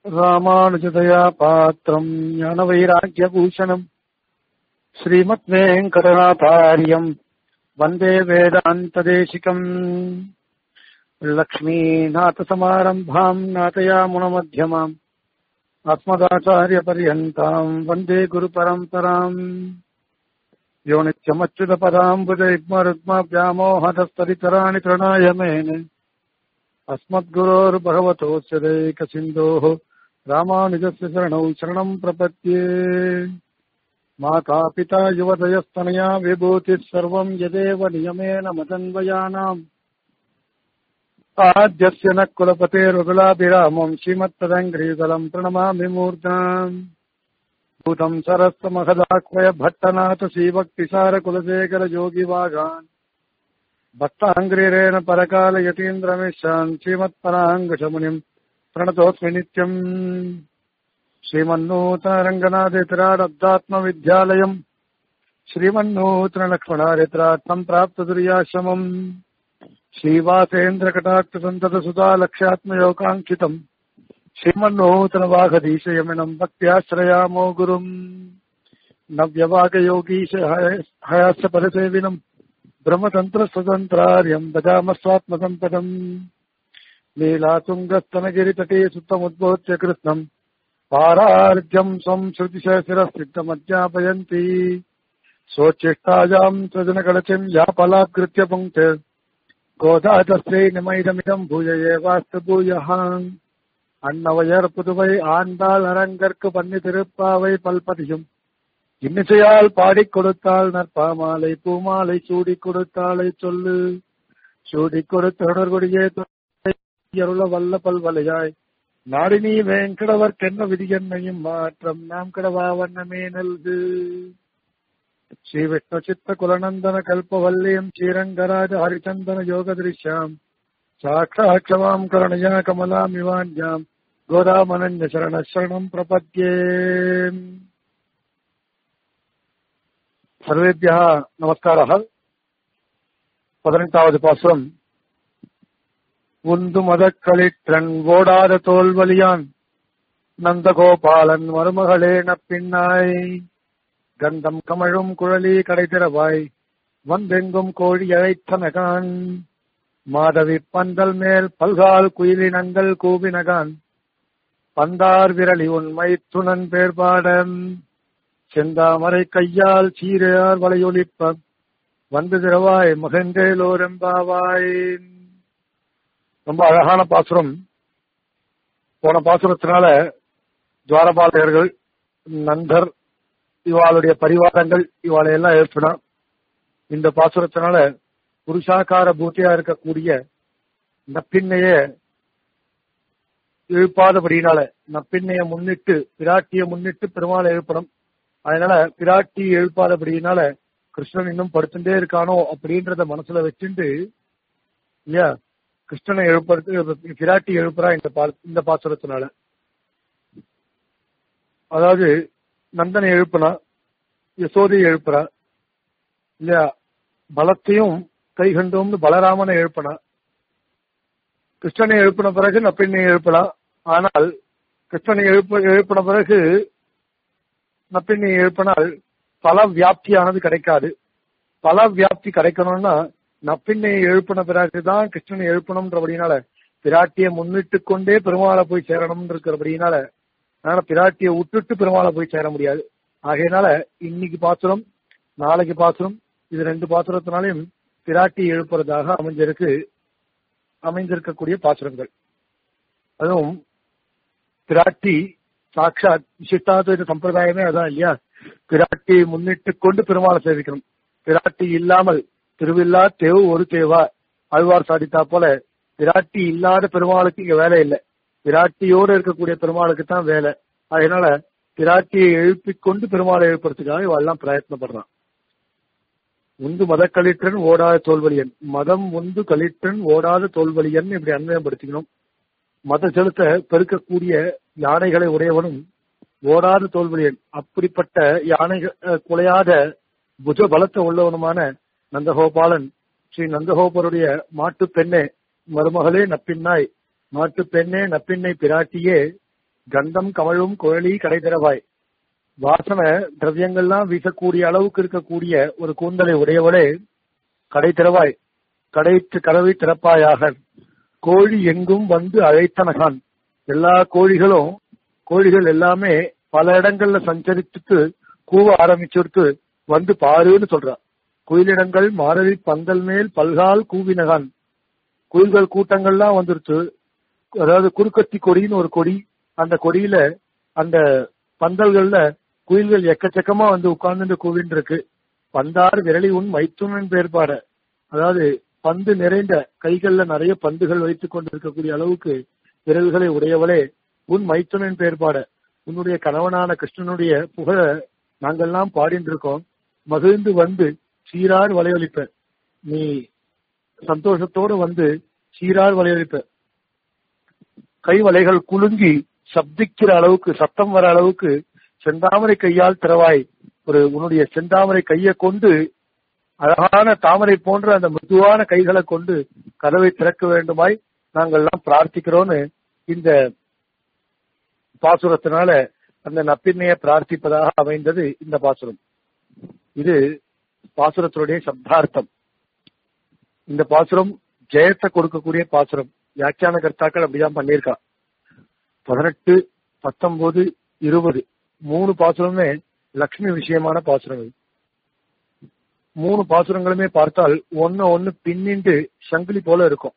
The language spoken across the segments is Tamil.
ராமானுஜதயா பாத்திரம் ஞானவைராக்கியபூஷணம் ஸ்ரீமத் வெங்கடநாதாரியம் வந்தே வேதாந்ததேசிகம் லக்ஷ்மீநாதசமாரம்பாம் நாதயாமுனமध्यமாம் अस्मदाचार्यपर्यन्ताम् वन्दे गुरुपरम्पराम् यो नित्यमच्युतपदाम्बुजयुग्मरुग्मव्यामोहतस्तरितराणि तृणाय मेने अस्मद्गुरोर्भगवतोऽस्य दैकसिन्धोः रामानुजस्य शरणौ शरणम् प्रपद्ये मातापिता युवतयस्तनया विभूतिः सर्वम् यदेव नियमेन मदन्वयानाम् आद्यस्य न कुलपतेरुकुलाभिरामम् श्रीमत्तदङ्घ्रीतलम् प्रणमामि मूर्धाम् भूतम् सरस्तमहदाह्वय भट्टनाथ श्रीभक्तिसारकुलशेखर योगिवागान् भक्ताङ्ग्रीरेण परकाल यतीन्द्रमिशान् श्रीमत्पराङ्गशमुनिम् प्रणतोऽस्मि नित्यम् श्रीमन्नूतनरङ्गनाथेतराडब्दात्मविद्यालयम् श्रीमन्नूतनलक्ष्मणारित्रार्थम् प्राप्तदुर्याश्रमम् श्रीवासेन्द्रकटाक्षसन्ततसुधा लक्ष्यात्मयोगाङ्कितम् श्रीमन्नूतनवाघधीशयमिनम् भक्त्याश्रयामो गुरुम् नव्यवागयोगीश हयास्य पदसेविनम् ब्रह्मतन्त्रस्वतन्त्रार्यम् भजामस्वात्मसम्पदम् लीलातुङ्गस्तनगिरितटे सुतमुद्बोध्य कृत्स्नम् पारार्घ्यम् स्वम् श्रुतिशशिरस्थितमध्यापयन्ति स्वोच्छिष्टायाम् स्वजनकलचिम् या पलात्कृत्य पुङ्क्ते கோதாதஸ்ரீ நிமைதமிதம் பூய ஏவாஸ்து பூயஹான் அன்னவையர் புதுவை ஆண்டாள் அரங்கற்கு பண்ணி திருப்பாவை பல்பதியும் இன்னிசையால் பாடிக் கொடுத்தாள் நற்பாமாலை பூமாலை சூடிக் கொடுத்தாளை சொல்லு சூடிக் கொடுத்த தொடர்புடைய அருள வல்ல பல்வலையாய் நாடினி வேங்கடவர்க்கென்ன விதி என்னையும் மாற்றம் நாம் கடவா வண்ணமே நல்கு श्री विष्णु चित्त कुलनंदन कल्पवल्लीम श्रीरंगराज हरिचंदन योग दृश्याम साक्षात् क्षमाम करणया कमलामिवान्याम गोदामनन्य शरण शरणम प्रपद्ये सर्वेभ्यः नमस्कारः பதினெட்டாவது பாசுரம் உந்து மதக்களிற்றன் ஓடாத தோல்வலியான் நந்தகோபாலன் மருமகளே நப்பின்னாய் கந்தம் கமழும் குழலி கடைதிரவாய் வந்தெங்கும் கோழி அழைத்தனகான் மாதவி பந்தல் மேல் பல்கால் குயிலினங்கள் கூவினகான் பந்தார் விரலி உண்மை துணன் பேர்பாடம் செந்தாமரை கையால் சீரையார் வலையொலிப்ப வந்து திரவாய் மகந்தேலோரெம்பாவாய் ரொம்ப அழகான பாசுரம் போன பாசுரத்தினால துவாரபாலகர்கள் நந்தர் இவாளுடைய பரிவாரங்கள் இவாளை எல்லாம் எழுப்பினா இந்த பாசுரத்தினால புருஷாக்கார பூத்தியா இருக்கக்கூடிய நப்பின்னைய எழுப்பாதபடினால நப்பின்னைய முன்னிட்டு பிராட்டிய முன்னிட்டு பெருமாளை எழுப்பணும் அதனால பிராட்டி எழுப்பாதபடினால கிருஷ்ணன் இன்னும் படுத்துட்டே இருக்கானோ அப்படின்றத மனசுல வச்சுட்டு இல்லையா கிருஷ்ணனை எழுப்புறது பிராட்டி எழுப்புறா இந்த இந்த பாசுரத்தினால அதாவது நந்தனை எழுப்புனா யசோதையை எழுப்புறா இல்லையா பலத்தையும் கைகண்டோம்னு பலராமனை எழுப்பினா கிருஷ்ணனை எழுப்பின பிறகு நப்பினை எழுப்பலாம் ஆனால் கிருஷ்ணனை எழுப்ப எழுப்பின பிறகு நப்பினை எழுப்பினால் பல வியாப்தியானது கிடைக்காது பல வியாப்தி கிடைக்கணும்னா நப்பின்னை எழுப்பின பிறகுதான் கிருஷ்ணனை எழுப்பணும்ன்றபடினால பிராட்டியை முன்னிட்டு கொண்டே பெருமாளை போய் சேரணும்னு இருக்கிறபடினால அதனால பிராட்டியை விட்டுட்டு பெருமாளை போய் சேர முடியாது ஆகையினால இன்னைக்கு பாத்திரம் நாளைக்கு பாத்திரம் இது ரெண்டு பாத்திரத்தினாலையும் பிராட்டி எழுப்புறதாக அமைஞ்சிருக்கு அமைந்திருக்கக்கூடிய பாத்திரங்கள் அதுவும் பிராட்டி சாட்சாத் விசிஷ்டாத்வைத சம்பிரதாயமே அதான் இல்லையா பிராட்டி முன்னிட்டு கொண்டு பெருமாளை சேவிக்கணும் பிராட்டி இல்லாமல் திருவில்லா தேவு ஒரு தேவா ஆழ்வார் சாதித்தா போல பிராட்டி இல்லாத பெருமாளுக்கு இங்க வேலை இல்லை பிராட்டியோடு இருக்கக்கூடிய பெருமாளுக்கு தான் வேலை அதனால பிராட்டியை எழுப்பிக் கொண்டு பெருமாளை எழுப்புறதுக்காக இவெல்லாம் பிரயத்னப்படுறான் உந்து மத கலிற்றன் ஓடாத தோல்வலியன் மதம் உந்து கலிற்றன் ஓடாத தோல்வலியன் இப்படி அன்வயப்படுத்திக்கணும் மத செலுத்த பெருக்கக்கூடிய யானைகளை உடையவனும் ஓடாத தோல்வலியன் அப்படிப்பட்ட யானை குலையாத புஜ பலத்தை உள்ளவனுமான நந்தகோபாலன் ஸ்ரீ நந்தகோபருடைய மாட்டு பெண்ணே மருமகளே நப்பின்னாய் மாட்டு பெண்ணே நப்பின்னை பிராட்டியே கந்தம் கமழும் குழலி கடை திறவாய் வாசனை திரவியங்கள்லாம் வீசக்கூடிய அளவுக்கு இருக்கக்கூடிய ஒரு கூந்தலை உடையவளே கடை திறவாய் கடைத்து கதவை திறப்பாயாக கோழி எங்கும் வந்து அழைத்தனகான் எல்லா கோழிகளும் கோழிகள் எல்லாமே பல இடங்கள்ல சஞ்சரித்துட்டு கூவ ஆரம்பிச்சுட்டு வந்து பாருன்னு சொல்றா குயிலிடங்கள் மாரவி பந்தல் மேல் பல்கால் கூவினகான் குயில்கள் கூட்டங்கள்லாம் வந்துருச்சு அதாவது குறுக்கத்தி கொடின்னு ஒரு கொடி அந்த கொடியில அந்த பந்தல்கள்ல குயில்கள் எக்கச்சக்கமா வந்து உட்கார்ந்து கூவின்னு இருக்கு பந்தார் விரலி உன் மைத்துனன் பேர்பாட அதாவது பந்து நிறைந்த கைகள்ல நிறைய பந்துகள் வைத்துக் கொண்டிருக்கக்கூடிய அளவுக்கு விரல்களை உடையவளே உன் மைத்துனன் பேர்பாட உன்னுடைய கணவனான கிருஷ்ணனுடைய புகழ நாங்கள்லாம் பாடிட்டு இருக்கோம் மகிழ்ந்து வந்து சீரார் வலையொலிப்ப நீ சந்தோஷத்தோடு வந்து சீரார் வலையொலிப்ப கை வலைகள் குலுங்கி சப்திக்கிற அளவுக்கு சத்தம் வர அளவுக்கு செந்தாமரை கையால் திறவாய் ஒரு உன்னுடைய செந்தாமரை கையை கொண்டு அழகான தாமரை போன்ற அந்த மிருதுவான கைகளை கொண்டு கதவை திறக்க வேண்டுமாய் நாங்கள்லாம் பிரார்த்திக்கிறோம்னு இந்த பாசுரத்தினால அந்த நப்பின்னைய பிரார்த்திப்பதாக அமைந்தது இந்த பாசுரம் இது பாசுரத்தினுடைய சப்தார்த்தம் இந்த பாசுரம் ஜெயத்தை கொடுக்கக்கூடிய பாசுரம் வியாக்கியான கர்த்தாக்கள் அப்படிதான் பண்ணியிருக்கா பதினெட்டு பத்தொன்பது இருபது மூணு பாசுரமே லக்ஷ்மி விஷயமான பாசுரங்கள் மூணு பாசுரங்களுமே பார்த்தால் ஒன்னு ஒன்னு பின்னிண்டு சங்கிலி போல இருக்கும்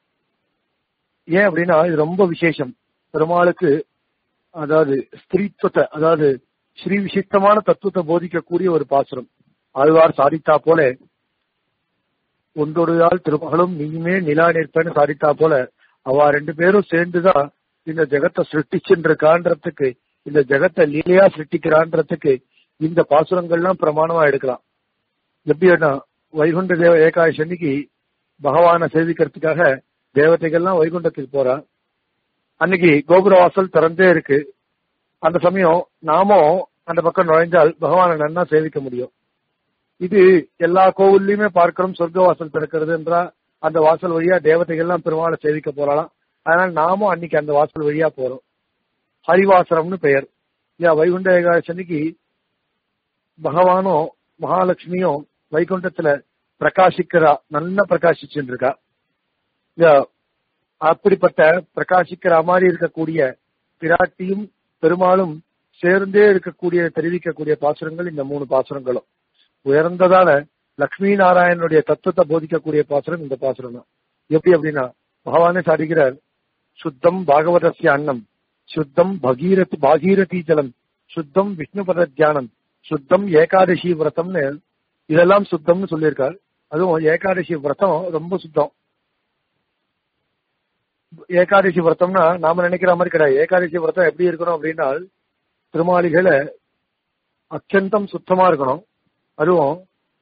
ஏன் அப்படின்னா இது ரொம்ப விசேஷம் பெருமாளுக்கு அதாவது ஸ்திரீத்துவத்தை அதாவது ஸ்ரீ விசிஷ்டமான தத்துவத்தை போதிக்கக்கூடிய ஒரு பாசுரம் ஆழ்வார் சாதித்தா போல ஒன்றொடுதால் திருமகளும் நீயுமே நிலா நிற்பேன்னு சாதித்தா போல அவ ரெண்டு பேரும் சேர்ந்துதான் இந்த ஜெகத்தை சிருஷ்டிச்சுருக்கான்றதுக்கு இந்த ஜெகத்தை லீலையா சிருஷ்டிக்கிறான்றதுக்கு இந்த பாசுரங்கள்லாம் பிரமாணமா எடுக்கலாம் எப்படின்னா வைகுண்ட தேவ ஏகாதசி அன்னைக்கு பகவானை சேவிக்கிறதுக்காக தேவதைகள்லாம் வைகுண்டத்துக்கு போறா அன்னைக்கு கோபுர வாசல் திறந்தே இருக்கு அந்த சமயம் நாமும் அந்த பக்கம் நுழைஞ்சால் பகவானை நன்னா சேவிக்க முடியும் இது எல்லா கோவில்லையுமே பார்க்கிறோம் சொர்க்க வாசல் திறக்கிறது என்றா அந்த வாசல் வழியா தேவதைகள்லாம் பெருமாளை சேவிக்க போறாளாம் அதனால நாமும் அன்னைக்கு அந்த வாசல் வழியா போறோம் ஹரிவாசரம்னு பெயர் ஏன் வைகுண்ட ஏகாதசி அன்னைக்கு பகவானும் மகாலட்சுமியும் வைகுண்டத்துல பிரகாசிக்கிறா நல்லா பிரகாசிச்சுட்டு இருக்கா அப்படிப்பட்ட பிரகாசிக்கிற மாதிரி இருக்கக்கூடிய பிராட்டியும் பெருமாளும் சேர்ந்தே இருக்கக்கூடிய தெரிவிக்கக்கூடிய பாசுரங்கள் இந்த மூணு பாசுரங்களும் உயர்ந்ததான லக்ஷ்மி நாராயணனுடைய தத்துவத்தை போதிக்கக்கூடிய பாசுரம் இந்த பாசுரம் தான் எப்படி அப்படின்னா பகவானே சாதிக்கிறார் சுத்தம் பாகவதசிய அன்னம் சுத்தம் பகீரதி பாகீரதி ஜலம் சுத்தம் விஷ்ணுபத தியானம் சுத்தம் ஏகாதசி விரதம்னு இதெல்லாம் சுத்தம்னு சொல்லியிருக்கார் அதுவும் ஏகாதசி விரதம் ரொம்ப சுத்தம் ஏகாதசி விரதம்னா நாம நினைக்கிற மாதிரி கிடையாது ஏகாதசி விரதம் எப்படி இருக்கணும் அப்படின்னா திருமாளிகளை அத்தியந்தம் சுத்தமா இருக்கணும் அதுவும்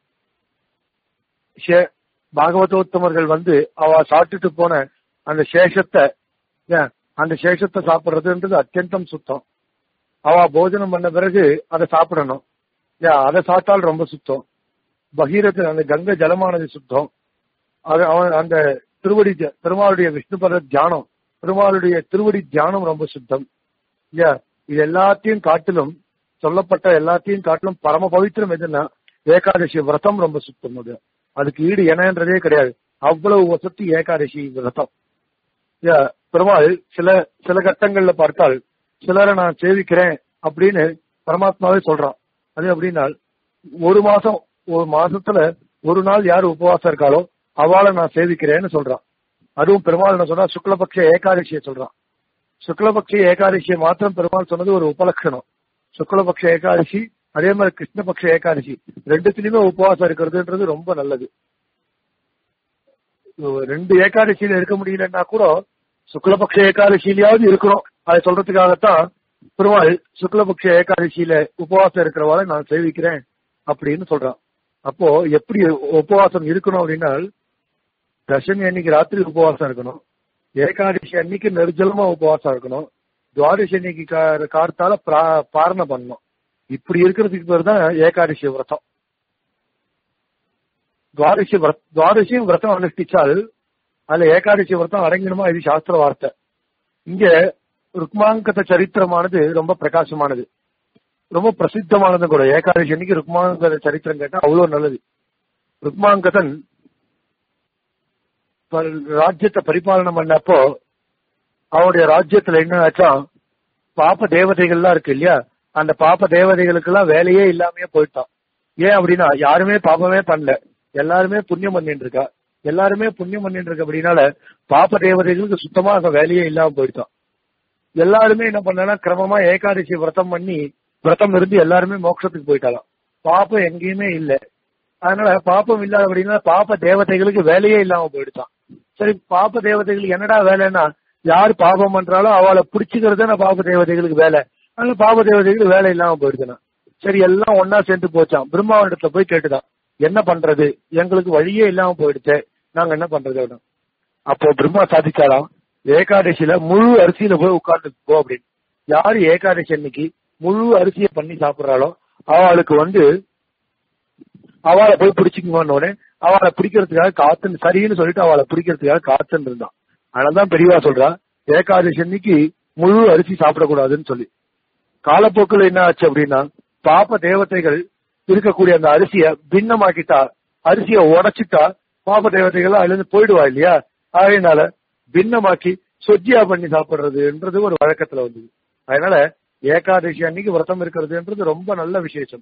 பாகவதோத்தமர்கள் வந்து அவ சாப்பிட்டுட்டு போன அந்த சேஷத்தை அந்த சேஷத்தை சாப்பிடுறதுன்றது அத்தியந்தம் சுத்தம் அவ போஜனம் பண்ண பிறகு அதை சாப்பிடணும் அதை சாப்பிட்டால் ரொம்ப சுத்தம் பகீரத்தில் அந்த கங்கை ஜலமானது சுத்தம் அது அவன் அந்த திருவடி பெருமாளுடைய விஷ்ணுபத தியானம் பெருமாளுடைய திருவடி தியானம் ரொம்ப சுத்தம் இல்லையா இது எல்லாத்தையும் காட்டிலும் சொல்லப்பட்ட எல்லாத்தையும் காட்டிலும் பரம பவித்திரம் எதுன்னா ஏகாதசி விரதம் ரொம்ப சுத்தம் அது அதுக்கு ஈடு என்னன்றதே கிடையாது அவ்வளவு வசதி ஏகாதசி விரதம் பெருமாள் சில சில கட்டங்கள்ல பார்த்தால் சிலரை நான் சேவிக்கிறேன் அப்படின்னு பரமாத்மாவே சொல்றான் அது அப்படின்னா ஒரு மாசம் ஒரு மாசத்துல ஒரு நாள் யார் உபவாசம் இருக்காளோ அவளை நான் சேவிக்கிறேன்னு சொல்றான் அதுவும் பெருமாள் என்ன சொன்னா சுக்லபக்ஷ ஏகாதசியை சொல்றான் சுக்லபக்ஷ ஏகாதசியை மாத்திரம் பெருமாள் சொன்னது ஒரு உபலட்சணம் சுக்லபக்ஷ ஏகாதசி அதே மாதிரி கிருஷ்ணபக்ஷ ஏகாதசி ரெண்டுத்திலயுமே உபவாசம் இருக்கிறதுன்றது ரொம்ப நல்லது ரெண்டு ஏகாதசியில இருக்க முடியலன்னா கூட சுக்லபக்ஷ ஏகாதசியிலாவது இருக்கிறோம் அதை சொல்றதுக்காகத்தான் பெருமாள் சுக்லபக்ஷ ஏகாதசியில உபவாசம் இருக்கிறவாளை நான் சேவிக்கிறேன் அப்படின்னு சொல்றான் அப்போ எப்படி உபவாசம் இருக்கணும் அப்படின்னா தசமி அன்னைக்கு ராத்திரி உபவாசம் இருக்கணும் ஏகாதசி அன்னைக்கு நெருஜலமா உபவாசம் இருக்கணும் துவாதசி அன்னைக்கு கார்த்தால பாரணம் பண்ணணும் இப்படி இருக்கிறதுக்கு பேர் தான் ஏகாதசி விரதம் துவாதசி துவாதசியும் விரதம் அனுஷ்டிச்சால் அதுல ஏகாதசி விரதம் அடங்கிடுமா இது சாஸ்திர வார்த்தை இங்க ருக்மாங்கத சரித்திரமானது ரொம்ப பிரகாசமானது ரொம்ப பிரசித்தமானது கூட ஏகாதசி அன்னைக்கு ருக்மாங்கத சரித்திரம் கேட்டா அவ்வளவு நல்லது ருக்மாங்கதன் ப- ராஜ்யத்தை பரிபாலனம் பண்ணப்போ அவனுடைய ராஜ்யத்துல என்ன ஆச்சா பாப்ப தேவதைகள்லாம் இருக்கு இல்லையா அந்த பாப்ப தேவதைகளுக்கு எல்லாம் வேலையே இல்லாமயே போயிட்டான் ஏன் அப்படின்னா யாருமே பாப்பமே பண்ணல எல்லாருமே புண்ணியம் பண்ணிட்டு இருக்கா எல்லாருமே புண்ணியம் பண்ணிட்டு இருக்க அப்படின்னால பாப்ப தேவதைகளுக்கு சுத்தமா அங்க வேலையே இல்லாம போயிட்டான் எல்லாருமே என்ன பண்ணா கிரமமா ஏகாதசி விரதம் பண்ணி விரதம் இருந்து எல்லாருமே மோட்சத்துக்கு போயிட்டாலாம் பாப்பம் எங்கேயுமே இல்ல அதனால பாப்பம் இல்லாத அப்படின்னா பாப்ப தேவதைகளுக்கு வேலையே இல்லாம போயிடுச்சான் சரி பாப்ப தேவதைகளுக்கு என்னடா வேலைன்னா யார் பாபம் பண்றாலோ அவளை பிடிச்சுக்கிறது தானே பாப்ப தேவதைகளுக்கு வேலை அதனால பாப்ப தேவதைகளுக்கு வேலை இல்லாம போயிடுச்சுனா சரி எல்லாம் ஒன்னா சேர்ந்து போச்சான் பிரம்மாவண்டத்துல போய் கேட்டுதான் என்ன பண்றது எங்களுக்கு வழியே இல்லாம போயிடுச்சே நாங்க என்ன பண்றது அப்படின்னு அப்போ பிரம்மா சாதிச்சாராம் ஏகாதசியில முழு அரிசியில போய் உட்கார்ந்து போ அப்படின்னு யாரு ஏகாதசி அன்னைக்கு முழு அரிசியை பண்ணி சாப்பிடுறாளோ அவளுக்கு வந்து அவளை போய் பிடிச்சிக்குங்கன்னு உடனே அவளை பிடிக்கிறதுக்காக காத்து சரின்னு சொல்லிட்டு அவளை பிடிக்கிறதுக்காக காத்துன்னு இருந்தான் அதனாலதான் பெரியவா சொல்றா ஏகாதசி அன்னைக்கு முழு அரிசி சாப்பிடக்கூடாதுன்னு சொல்லி காலப்போக்கில் என்ன ஆச்சு அப்படின்னா பாப்ப தேவதைகள் இருக்கக்கூடிய அந்த அரிசிய பின்னமாக்கிட்டா அரிசிய உடைச்சிட்டா பாப்ப தேவதைகள் அதுல இருந்து போயிடுவா இல்லையா அதனால பின்னமாக்கி சொஜ்ஜியா பண்ணி சாப்பிடுறதுன்றது ஒரு வழக்கத்துல வந்தது அதனால ஏகாதசி அன்னைக்கு விரதம் இருக்கிறதுன்றது ரொம்ப நல்ல விசேஷம்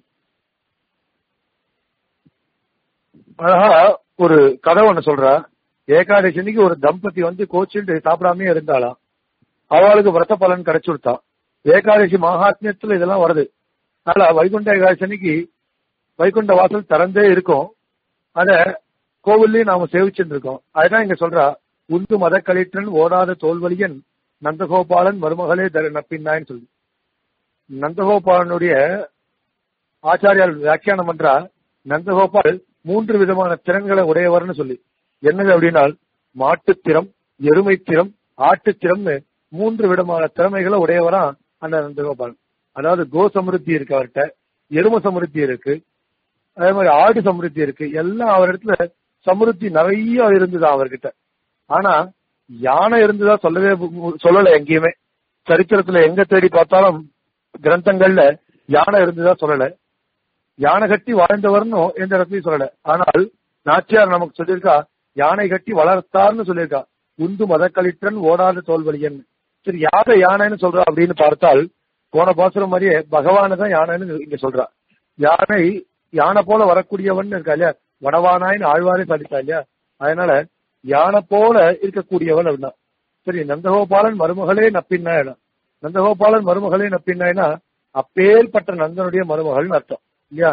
அழகா ஒரு கதை ஒண்ணு சொல்றா ஏகாதசி அன்னைக்கு ஒரு தம்பதி வந்து கோச்சிட்டு சாப்பிடாமயே இருந்தாளாம் அவளுக்கு விரத பலன் கிடைச்சுடுத்தா ஏகாதசி மகாத்மியத்துல இதெல்லாம் வருது அதனால வைகுண்ட ஏகாதசி அன்னைக்கு வைகுண்ட வாசல் திறந்தே இருக்கும் அத கோவில்லயும் நாம சேவிச்சுட்டு இருக்கோம் அதுதான் இங்க சொல்றா உந்து மத களிற்றன் ஓடாத தோல்வலியன் நந்தகோபாலன் மருமகளே தர நப்பின்னான்னு சொல்லி நந்தகோபாலனுடைய ஆச்சாரியால் வியாக்கியானம் பண்றா நந்தகோபால் மூன்று விதமான திறன்களை உடையவர்னு சொல்லி என்னது அப்படின்னா மாட்டுத்திறம் எருமைத்திறம் ஆட்டுத்திறம்னு மூன்று விதமான திறமைகளை உடையவரா அந்த நந்தகோபாலன் அதாவது கோ சமிருத்தி இருக்கு அவர்கிட்ட எரும சமிருத்தி இருக்கு அதே மாதிரி ஆடு சமிருத்தி இருக்கு எல்லாம் அவர் இடத்துல சமிருத்தி நிறைய இருந்தது அவர்கிட்ட ஆனா யானை இருந்ததா சொல்லவே மு- சொல்லல எங்கேயுமே சரித்திரத்துல எங்க தேடி பார்த்தாலும் கிரந்தங்கள்ல யானை இருந்ததா சொல்லல யானை கட்டி வாழ்ந்தவர்னு எந்த இடத்துலயும் சொல்லல ஆனால் நாச்சியார் நமக்கு சொல்லியிருக்கா யானை கட்டி வளர்த்தார்னு சொல்லியிருக்கா உந்து மதக்களிற்றன் ஓடாத தோல்வலியன் சரி யாரை யானைன்னு சொல்றா அப்படின்னு பார்த்தால் போன பாசுரம் மாதிரியே பகவானை தான் யானைன்னு இங்க சொல்றா யானை யானை போல வரக்கூடியவன் இருக்கா இல்லையா வடவானாயின்னு ஆழ்வாரே சாதித்தா இல்லையா அதனால யானை போல இருக்கக்கூடியவன் அப்படின்னா சரி நந்தகோபாலன் மருமகளே நப்பின்னா நந்தகோபாலன் மருமகளே நப்பின்னா அப்பேற்பட்ட நந்தனுடைய மருமகள்னு அர்த்தம் இல்லையா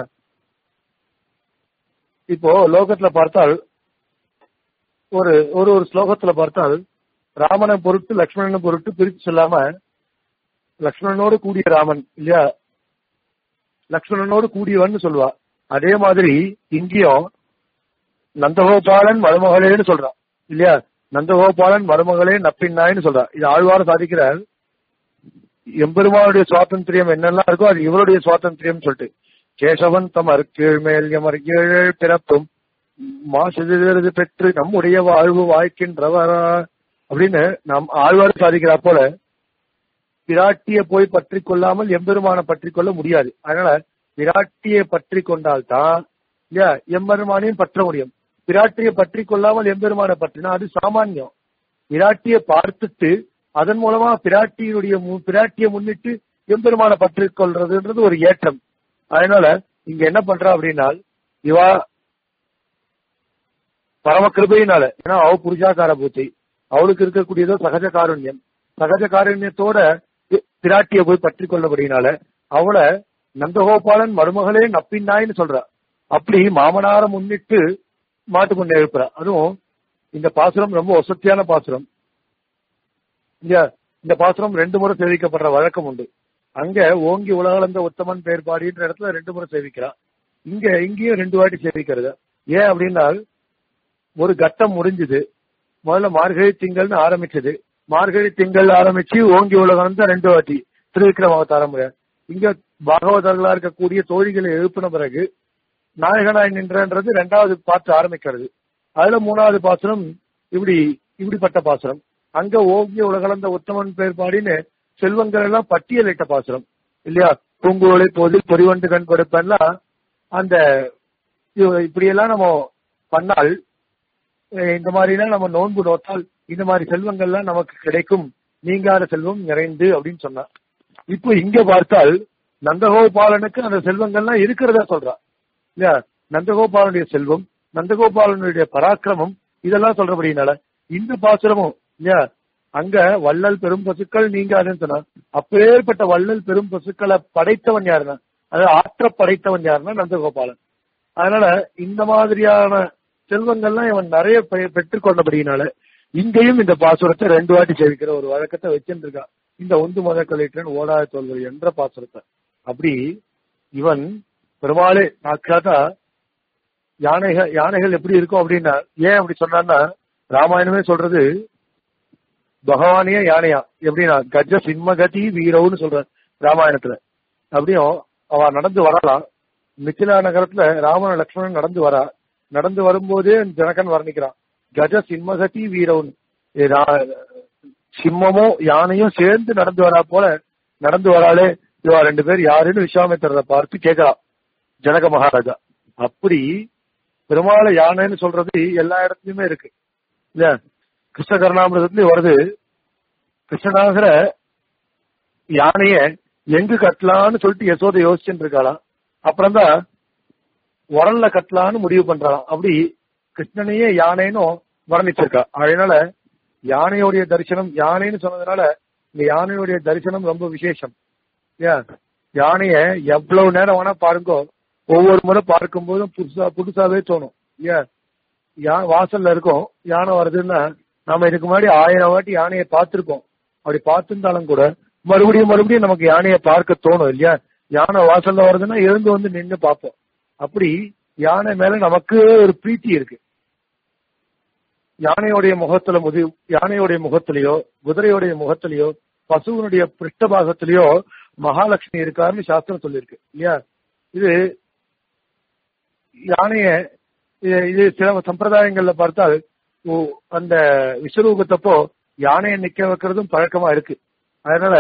இப்போ லோகத்துல பார்த்தால் ஒரு ஒரு ஒரு ஸ்லோகத்துல பார்த்தால் ராமனை பொருட்டு லக்ஷ்மணனை பொருட்டு பிரித்து சொல்லாம லக்ஷ்மணனோடு கூடிய ராமன் இல்லையா லக்ஷ்மணனோடு கூடியவன் சொல்லுவா அதே மாதிரி இங்கேயும் நந்தகோபாலன் மருமகளேன்னு சொல்றான் இல்லையா நந்தகோபாலன் மருமகளே நப்பின்னாயின்னு சொல்றா இது ஆழ்வார் சாதிக்கிறார் எம்பெருமானுடைய சுவாதந்திரியம் என்னெல்லாம் இருக்கோ அது இவருடைய சுவாதந்திரியம் சொல்லிட்டு கேசவன் தமர் கீழ்மேல் எமர் கீழ் பிறப்பும் மாசு பெற்று நம்முடைய வாழ்வு வாய்க்கின்றவரா அப்படின்னு நாம் ஆழ்வார் சாதிக்கிறா போல பிராட்டிய போய் பற்றி கொள்ளாமல் எம்பெருமானை பற்றி கொள்ள முடியாது அதனால பிராட்டியை பற்றி கொண்டால்தான் இல்லையா எம்பெருமானையும் பற்ற முடியும் பிராட்டியை பற்றி கொள்ளாமல் எம்பெருமானை பற்றினா அது சாமானியம் பிராட்டியை பார்த்துட்டு அதன் மூலமா பிராட்டியினுடைய மு- பிராட்டியை முன்னிட்டு எம்பெருமானை பற்றி கொள்றதுன்றது ஒரு ஏற்றம் அதனால இங்க என்ன பண்றா அப்படின்னா இவா பரம கிருபையினால ஏன்னா அவ புருஷாகார பூத்தை அவளுக்கு இருக்கக்கூடியதோ சகஜ காருண்யம் சகஜ காருண்யத்தோட பி- பிராட்டியை போய் பற்றி கொள்ளபடினால அவளை நந்தகோபாலன் மருமகளே நப்பின்னாயின்னு சொல்றா அப்படி மாமனார முன்னிட்டு மாட்டுக்கொண்டு எழுப்புறா அதுவும் இந்த பாசுரம் ரொம்ப வசத்தியான பாசுரம் இங்க இந்த பாசுரம் ரெண்டு முறை சேவிக்கப்படுற வழக்கம் உண்டு அங்க ஓங்கி உலகளந்த உத்தமன் பேர் பாடின்ற இடத்துல ரெண்டு முறை சேவிக்கிறா இங்க இங்கேயும் ரெண்டு வாட்டி சேவிக்கிறது ஏன் அப்படின்னா ஒரு கட்டம் முடிஞ்சது முதல்ல மார்கழி திங்கள்னு ஆரம்பிச்சது மார்கழி திங்கள் ஆரம்பிச்சு ஓங்கி உலகம் தான் ரெண்டு வாட்டி திருவிக்ரம அவதாரம் முறை இங்க பாகவதர்களா இருக்கக்கூடிய தோழிகளை எழுப்பின பிறகு நாயகனாய் நின்றன்றது ரெண்டாவது பாட்டு ஆரம்பிக்கிறது அதுல மூணாவது பாசுரம் இப்படி இப்படிப்பட்ட பாசுரம் அங்க ஓங்கிய உலகளந்த உத்தமன் பேர் பாடின்னு செல்வங்கள் எல்லாம் பட்டியலிட்ட பாசுரம் இல்லையா பூங்குழலை போதில் பொறிவண்டு கண் கொடுப்பெல்லாம் அந்த இது- இப்படியெல்லாம் நம்ம பண்ணால் அஹ் இந்த மாதிரிலாம் நம்ம நோன்பு நோத்தால் இந்த மாதிரி செல்வங்கள்லாம் நமக்கு கிடைக்கும் நீங்காத செல்வம் நிறைந்து அப்படின்னு சொன்னா இப்போ இங்க பார்த்தால் நந்தகோபாலனுக்கு அந்த செல்வங்கள்லாம் இருக்கிறதா சொல்றா இல்லையா நந்தகோபாலனுடைய செல்வம் நந்தகோபாலனுடைய பராக்கிரமம் இதெல்லாம் சொல்றபடினால இந்த பாசுரமும் இல்லையா அங்க வள்ளல் பெரும் பசுக்கள் நீங்காதுன்னு சொன்னா அப்பேற்பட்ட வள்ளல் பெரும் பசுக்களை படைத்தவன் யாருன்னா அதாவது ஆற்ற படைத்தவன் யாருன்னா நந்தகோபாலன் அதனால இந்த மாதிரியான செல்வங்கள்லாம் இவன் நிறைய பெ- பெற்றுக்கொண்டபடியினால இங்கேயும் இந்த பாசுரத்தை ரெண்டு வாட்டி சேவிக்கிற ஒரு வழக்கத்தை வச்சிருக்கான் இந்த ஒன்று மத கலிட்டன் ஓடாத தோல்வி என்ற பாசுரத்தை அப்படி இவன் பெருமாளே சாட்சாத்தா யானைகள் யானைகள் எப்படி இருக்கும் அப்படின்னா ஏன் அப்படி சொன்னான்னா ராமாயணமே சொல்றது பகவானியே யானையா எப்படின்னா கஜ சிம்மகதி வீரவுன்னு சொல்ற ராமாயணத்துல அப்படியும் அவ நடந்து வரலாம் மிथिला நகரத்துல ராமன லக்ஷ்மணன் நடந்து வரா நடந்து வரும்போதே ஜனகன் வர்ணிக்கிறான் கஜ சிம்மகதி வீரவுன் ஏ ரா- சிம்மமும் யானையும் சேர்ந்து நடந்து வரா போல நடந்து வராளே இவா ரெண்டு பேர் யாருன்னு விஸ்வாமித்திரரை பார்த்து கேட்கலாம் ஜனக மகாராஜா அப்படி பெருமாளை யானைன்னு சொல்றது எல்லா இடத்துலயுமே இருக்கு இல்ல கிருஷ்ண கருணாமிரதத்துலயும் வருது கிருஷ்ணனாகிற யானைய எங்கு கட்டலான்னு சொல்லிட்டு யசோதை யோசிச்சுட்டு இருக்காளாம் அப்புறம் தான் உரல்ல கட்டலான்னு முடிவு பண்றாளாம் அப்படி கிருஷ்ணனையே யானைன்னும் வர்ணிச்சிருக்கா அதனால யானையோடைய தரிசனம் யானைன்னு சொன்னதுனால இந்த யானையோடைய தரிசனம் ரொம்ப விசேஷம் ஏன் யானைய எவ்வளவு நேரம் வேணா பாருங்கோ ஒவ்வொரு முறை பார்க்கும் போதும் புதுசா புதுசாவே தோணும் ஏன் யா வாசல்ல இருக்கும் யானை வருதுன்னா நாம இதுக்கு முன்னாடி ஆயிரம் வாட்டி யானையை பார்த்திருக்கோம் அப்படி பார்த்திருந்தாலும் கூட மறுபடியும் மறுபடியும் நமக்கு யானையை பார்க்க தோணும் இல்லையா யானை வாசல்ல வருதுன்னா எழுந்து வந்து நின்னு பார்ப்போம் அப்படி யானை மேல நமக்கு ஒரு பிரீத்தி இருக்கு யானையோடைய முகத்துல முதி யானையோடைய முகத்திலேயோ குதிரையோடைய முகத்திலேயோ பசுவனுடைய பிருஷ்டபாகத்திலேயோ மகாலட்சுமி இருக்காருன்னு சாஸ்திரம் சொல்லியிருக்கு இல்லையா இது யானைய இது- இது சில சம்பிரதாயங்கள்ல பார்த்தால் ஓ, அந்த விஸ்வரூபத்தப்போ யானையை நிக்க வைக்கிறதும் பழக்கமா இருக்கு அதனால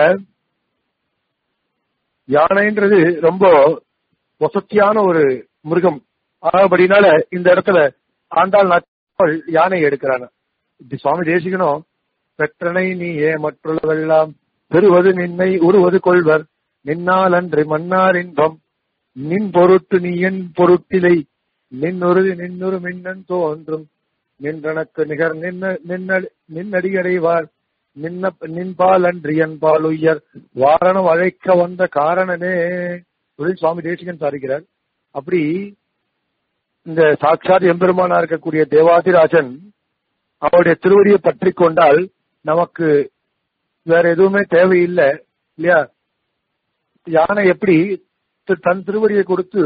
யானைன்றது ரொம்ப வசத்தியான ஒரு மிருகம் ஆகபடினால இந்த இடத்துல ஆண்டாள் நாட்கள் யானை எடுக்கிறாங்க இப்படி சுவாமி தேசிகனும் பெற்றனை நீ ஏ மற்றுள்ளவெல்லாம் பெறுவது நின்னை உருவது கொள்வர் நின்னால் அன்று மன்னார் இன்பம் நின் பொருட்டு நீ என் பொருட்டிலை நின்னுரு நின்னுரு மின்னன் தோன்றும் நின்றனக்கு நிகர் நின்ன நின்ன நின்னடியடைவார் நின்ன நின்பால் அன்றி என்பால் உயர் வாரணம் அழைக்க வந்த காரணனே தொழில் சுவாமி தேசிகன் சாதிக்கிறார் அப்படி இந்த சாட்சாத் எம்பெருமானா இருக்கக்கூடிய தேவாதிராஜன் அவருடைய திருவடியை பற்றி கொண்டால் நமக்கு வேற எதுவுமே தேவையில்லை இல்லையா யானை எப்படி தி- தன் திருவடியை கொடுத்து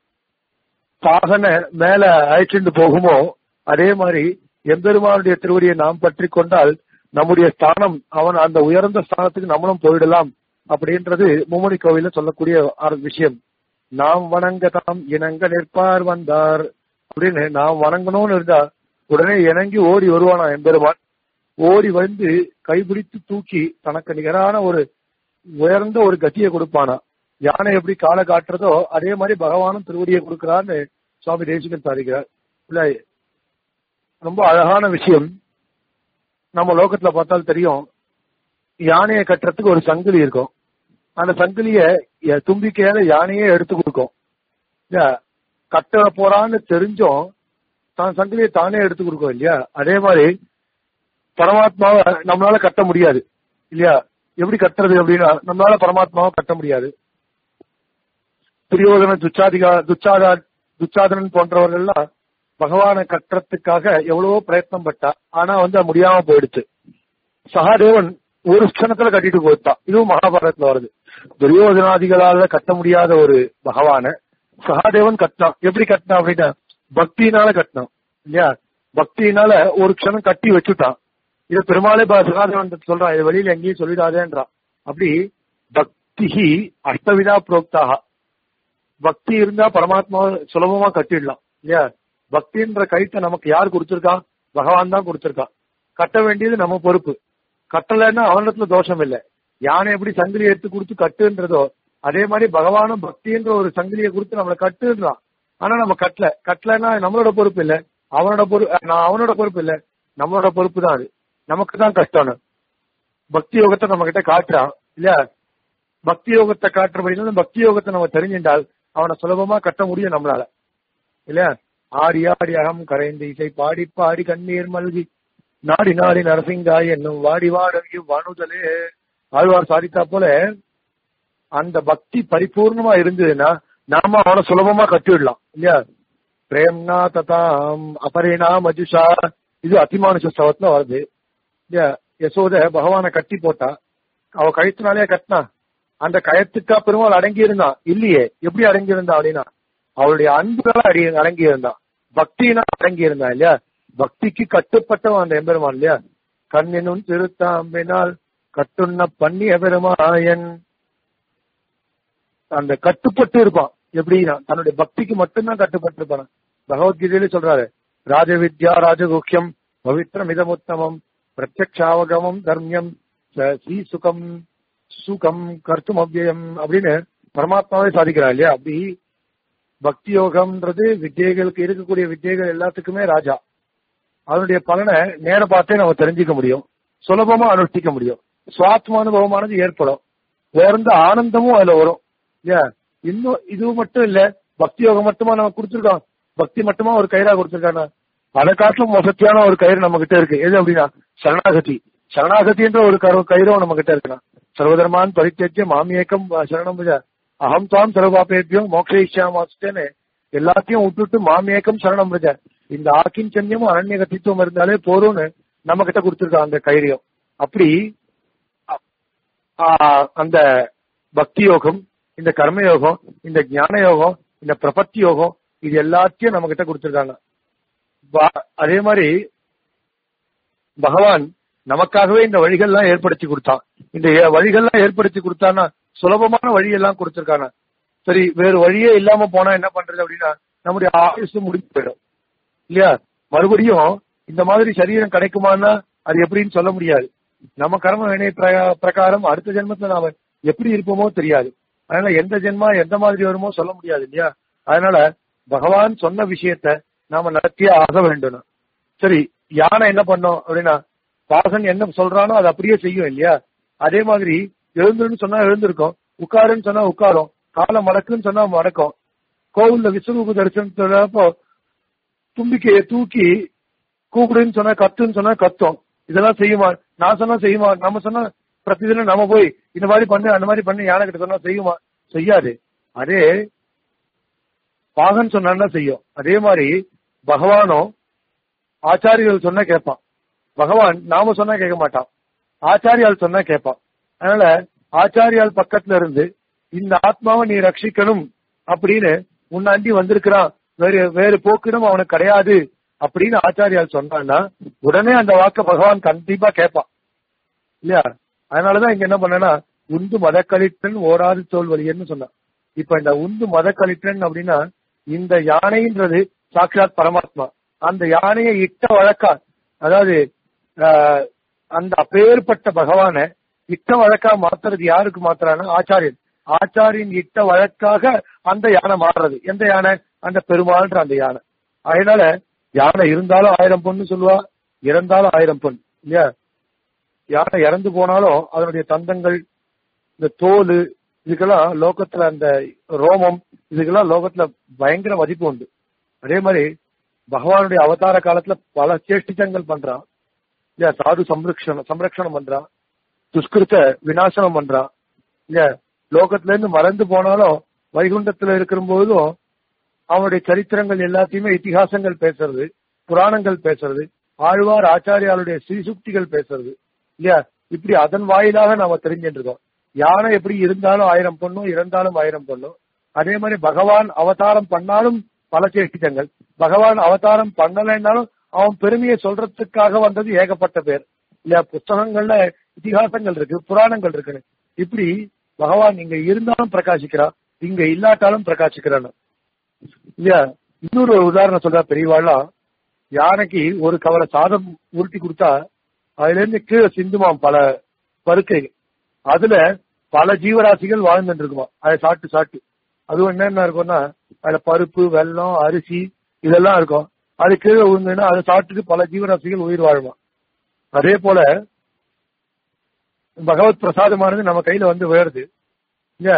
பாகனை மேல அழைச்சிட்டு போகுமோ அதே மாதிரி எம்பெருமானுடைய திருவடியை நாம் பற்றி கொண்டால் நம்முடைய ஸ்தானம் அவன் அந்த உயர்ந்த ஸ்தானத்துக்கு நம்மளும் போயிடலாம் அப்படின்றது மும்முனி கோவில சொல்லக்கூடிய ஒரு விஷயம் நாம் வணங்க தாம் இணங்க நிற்பார் வந்தார் அப்படின்னு நாம் வணங்கணும்னு இருந்தா உடனே இணங்கி ஓடி வருவானா எம்பெருமான் ஓடி வந்து கைபிடித்து தூக்கி தனக்கு நிகரான ஒரு உயர்ந்த ஒரு கத்தியை கொடுப்பானா யானை எப்படி காலை காட்டுறதோ அதே மாதிரி பகவானும் திருவடியை கொடுக்கிறான்னு சுவாமி தேசிகன் சாதிக்கிறார் இல்ல ரொம்ப அழகான விஷயம் நம்ம லோகத்துல பார்த்தால் தெரியும் யானையை கட்டுறதுக்கு ஒரு சங்கிலி இருக்கும் அந்த சங்கிலிய எ- தும்பிக்கையால யானையே எடுத்து கொடுக்கும் இல்ல கட்ட போறான்னு தெரிஞ்சும் தான் சங்கிலியை தானே எடுத்து கொடுக்கும் இல்லையா அதே மாதிரி பரமாத்மாவை நம்மளால கட்ட முடியாது இல்லையா எப்படி கட்டுறது அப்படின்னா நம்மளால பரமாத்மாவை கட்ட முடியாது துரியோதன துச்சாதிகா துச்சாதா துச்சாதனன் போன்றவர்கள்லாம் பகவானை கட்டுறதுக்காக எவ்வளவோ பிரயத்னம் பட்டா ஆனா வந்து அது முடியாம போயிடுச்சு சகாதேவன் ஒரு க்ஷணத்துல கட்டிட்டு போயிட்டான் இதுவும் மகாபாரதத்துல வருது துரியோதனாதிகளால கட்ட முடியாத ஒரு பகவான சகாதேவன் கட்டினான் எப்படி கட்டினான் அப்படின்னா பக்தியினால கட்டினான் இல்லையா பக்தியினால ஒரு க்ஷணம் கட்டி வச்சுட்டான் இத பெருமாளே ப- சகாதேவன் சொல்றான் இது வெளியில எங்கேயும் சொல்லிடாதேன்றான் அப்படி பக்தி அஷ்டவிதா புரோக்தாக பக்தி இருந்தா பரமாத்மாவை சுலபமா கட்டிடலாம் இல்லையா பக்தின்ற கைத்தை நமக்கு யார் கொடுத்திருக்கா பகவான் தான் கொடுத்திருக்கான் கட்ட வேண்டியது நம்ம பொறுப்பு கட்டலைன்னா அவனிடத்துல தோஷம் இல்லை யானை எப்படி சங்கிலி எடுத்து கொடுத்து கட்டுன்றதோ அதே மாதிரி பகவானும் பக்தின்ற ஒரு சங்கிலியை கொடுத்து நம்மளை கட்டுன்றான் ஆனா நம்ம கட்டல கட்டலன்னா நம்மளோட பொறுப்பு இல்ல அவனோட பொறுப்பு நான் அவனோட பொறுப்பு இல்ல நம்மளோட பொறுப்பு தான் அது நமக்கு தான் கஷ்டம் பக்தி யோகத்தை நம்ம கிட்ட காட்டுறான் இல்லையா பக்தி யோகத்தை காட்டுறபடினால பக்தி யோகத்தை நம்ம தெரிஞ்சின்றால் அவனை சுலபமா கட்ட முடியும் நம்மளால இல்லையா ஆடி ஆடி அகம் கரைந்து இசை பாடி பாடி கண்ணீர் மல்கி நாடி நாடி நரசிங்காய் என்னும் வாடி வாடவி வானுதலே ஆழ்வார் சாதித்தா போல அந்த பக்தி பரிபூர்ணமா இருந்ததுன்னா நாம அவனை சுலபமா கட்டிவிடலாம் இல்லையா பிரேம்னா ததாம் அபரேனா மஜுஷா இது அத்திமானுஷ ஸ்தவத்துல வருது இல்லையா யசோத பகவானை கட்டி போட்டா அவ கழுத்தினாலே கட்டினா அந்த கயத்துக்கா பெருமாள் அடங்கி இருந்தான் இல்லையே எப்படி அடங்கி இருந்தா அப்படின்னா அவளுடைய அன்புகள அடி அடங்கி இருந்தான் பக்தினா அடங்கி இருந்தான் இல்லையா பக்திக்கு கட்டுப்பட்டவன் அந்த எம்பெருமான் இல்லையா கண்ணினும் திருத்தாம்பினால் கட்டுண்ண பண்ணிய பெருமாயன் அந்த கட்டுப்பட்டு இருப்பான் எப்படின்னா தன்னுடைய பக்திக்கு மட்டும்தான் கட்டுப்பட்டு இருப்பான் பகவத்கீதையில சொல்றாரு ராஜவித்யா ராஜகுக்கியம் பவித்ரம் இதமுத்தமம் பிரத்யக்ஷாவகமம் தர்மியம் ஸ்ரீ சுகம் சுகம் கர்த்தும் அவ்வியம் அப்படின்னு பரமாத்மாவே சாதிக்கிறா இல்லையா அப்படி பக்தி யோகம்ன்றது வித்தியைகளுக்கு இருக்கக்கூடிய வித்தியைகள் எல்லாத்துக்குமே ராஜா அதனுடைய பலனை நேர பார்த்தே நம்ம தெரிஞ்சுக்க முடியும் சுலபமா அனுஷ்டிக்க முடியும் சுவாத்ம அனுபவமானது ஏற்படும் உயர்ந்த ஆனந்தமும் அதுல வரும் ஏன் இன்னும் இது மட்டும் இல்ல பக்தி யோகம் மட்டுமா நம்ம கொடுத்துருக்கோம் பக்தி மட்டுமா ஒரு கயிறா கொடுத்துருக்காங்க பல காட்டிலும் வசதியான ஒரு கயிறு நம்ம கிட்ட இருக்கு எது அப்படின்னா சரணாகதி சரணாகதின்ற ஒரு கரு- கயிறும் நம்ம கிட்ட இருக்குன்னா சர்வதர்மான் பரித்தேஜ்ய மாமியக்கம் சரணம் புஜ. அகம் தாம் சர்வாபேபியம் மோக்ஷயிஷ்யாமாஸ்டேன்னு எல்லாத்தையும் விட்டுட்டு மாமியக்கம் சரணம் புஜ. இந்த ஆக்கிஞ்சன்யமும் அரண்ய கத்தித்துவம் இருந்தாலே போதும்னு நம்ம கிட்ட கொடுத்துருக்காங்க அந்த கைரியம் அப்படி ஆ, அந்த பக்தி யோகம் இந்த கர்ம யோகம் இந்த ஞான யோகம் இந்த பிரபத்தி யோகம் இது எல்லாத்தையும் நம்ம கிட்ட கொடுத்துருக்காங்க பா- அதே மாதிரி பகவான் நமக்காகவே இந்த வழிகள்லாம் ஏற்படுத்தி கொடுத்தான் இந்த ஏ- வழிகள்லாம் ஏற்படுத்தி கொடுத்தான்னா சுலபமான வழியெல்லாம் கொடுத்திருக்கானா சரி வேறு வழியே இல்லாம போனா என்ன பண்றது அப்படின்னா நம்முடைய ஆயுசு முடிஞ்சு போயிடும் இல்லையா மறுபடியும் இந்த மாதிரி சரீரம் கிடைக்குமான்னா அது எப்படின்னு சொல்ல முடியாது நம்ம கர்ம வினை பிரகா- பிரகாரம் அடுத்த ஜென்மத்துல நாம எப்படி இருப்போமோ தெரியாது அதனால எந்த ஜென்மா எந்த மாதிரி வருமோ சொல்ல முடியாது இல்லையா அதனால பகவான் சொன்ன விஷயத்த நாம நடத்தியே ஆக வேண்டும் சரி யானை என்ன பண்ணோம் அப்படின்னா பாசன் என்ன சொல்றானோ அது அப்படியே செய்யும் இல்லையா அதே மாதிரி எழுந்துன்னு சொன்னா எழுந்திருக்கும் உட்காருன்னு சொன்னா உட்காரும் காலை மடக்குன்னு சொன்னா மடக்கும் கோவில்ல விஸ்வரூப தரிசனத்தப்போ தும்பிக்கையை தூக்கி கூப்பிடுன்னு சொன்னா கத்துன்னு சொன்னா கத்தும் இதெல்லாம் செய்யுமா நான் சொன்னா செய்யுமா நம்ம சொன்னா பிரதிதினம் நம்ம போய் இந்த மாதிரி பண்ணு அந்த மாதிரி பண்ணு யானை கிட்ட சொன்னா செய்யுமா செய்யாது அதே பாகன் சொன்னா செய்யும் அதே மாதிரி பகவானும் ஆச்சாரியர்கள் சொன்னா கேட்பான் பகவான் நாம சொன்னா கேட்க மாட்டான் ஆச்சாரியால் சொன்னா கேட்பான் அதனால ஆச்சாரியால் பக்கத்துல இருந்து இந்த ஆத்மாவை நீ ரட்சிக்கணும் அப்படின்னு முன்னாண்டி வந்திருக்கிறான் வேறு வேறு போக்கிடம் அவனுக்கு கிடையாது அப்படின்னு ஆச்சாரியால் சொன்னான்னா உடனே அந்த வாக்க பகவான் கண்டிப்பா கேட்பான் இல்லையா அதனாலதான் இங்க என்ன பண்ணனா உந்து மதக்களித்தன் ஓடாது தோல்வலியன்னு சொன்னான் இப்ப இந்த உந்து மதக்களித்தன் அப்படின்னா இந்த யானைன்றது சாட்சாத் பரமாத்மா அந்த யானையை இட்ட வழக்கா அதாவது ஆஹ், அந்த அப்பேற்பட்ட பகவான இட்ட வழக்கா மாத்துறது யாருக்கு மாத்துறான்னா ஆச்சாரியன் ஆச்சாரியன் இட்ட வழக்காக அந்த யானை மாறுறது எந்த யானை அந்த பெருமாள்ன்ற அந்த யானை அதனால யானை இருந்தாலும் ஆயிரம் பொண்ணு சொல்லுவா இறந்தாலும் ஆயிரம் பொன் இல்லையா யானை இறந்து போனாலும் அதனுடைய தந்தங்கள் இந்த தோல் இதுக்கெல்லாம் லோகத்துல அந்த ரோமம் இதுக்கெல்லாம் லோகத்துல பயங்கர மதிப்பு உண்டு அதே மாதிரி பகவானுடைய அவதார காலத்துல பல சேஷ்டிதங்கள் பண்றான் இல்லையா சாது சம்ரக்ஷணம் சம்ரக்ஷணம் பண்றான் துஷ்கிருத்த விநாசனம் பண்றான் இல்லையா லோகத்துல இருந்து மறந்து போனாலும் வைகுண்டத்துல இருக்கிற போதும் அவனுடைய சரித்திரங்கள் எல்லாத்தையுமே இதிகாசங்கள் பேசுறது புராணங்கள் பேசுறது ஆழ்வார் ஆச்சாரியாளுடைய ஸ்ரீசுக்திகள் பேசுறது இல்லையா இப்படி அதன் வாயிலாக நாம தெரிஞ்சுட்டு இருக்கோம் யானை எப்படி இருந்தாலும் ஆயிரம் பொண்ணும் இறந்தாலும் ஆயிரம் பொண்ணும் அதே மாதிரி பகவான் அவதாரம் பண்ணாலும் பல சேஷ்டிதங்கள் பகவான் அவதாரம் பண்ணலைன்னாலும் அவன் பெருமையை சொல்றதுக்காக வந்தது ஏகப்பட்ட பேர் இல்லையா புஸ்தகங்கள்ல இதிகாசங்கள் இருக்கு புராணங்கள் இருக்குன்னு இப்படி பகவான் இங்க இருந்தாலும் பிரகாசிக்கிறான் இங்க இல்லாட்டாலும் பிரகாசிக்கிறான் இல்லையா இன்னொரு ஒரு உதாரணம் சொல்றா பெரியவாள்லாம் யானைக்கு ஒரு கவலை சாதம் உருட்டி கொடுத்தா அதுல இருந்து கீழே சிந்துமாம் பல பருக்கைகள் அதுல பல ஜீவராசிகள் வாழ்ந்துட்டு இருக்குமா அதை சாப்பிட்டு சாப்பிட்டு அதுவும் என்னென்ன இருக்கும்னா அதுல பருப்பு வெல்லம் அரிசி இதெல்லாம் இருக்கும் அது கீழே விழுந்துன்னா அதை சாப்பிட்டுட்டு பல ஜீவராசிகள் உயிர் வாழுமா அதே போல பகவத் பிரசாதமானது நம்ம கையில வந்து விழுறது இல்லையா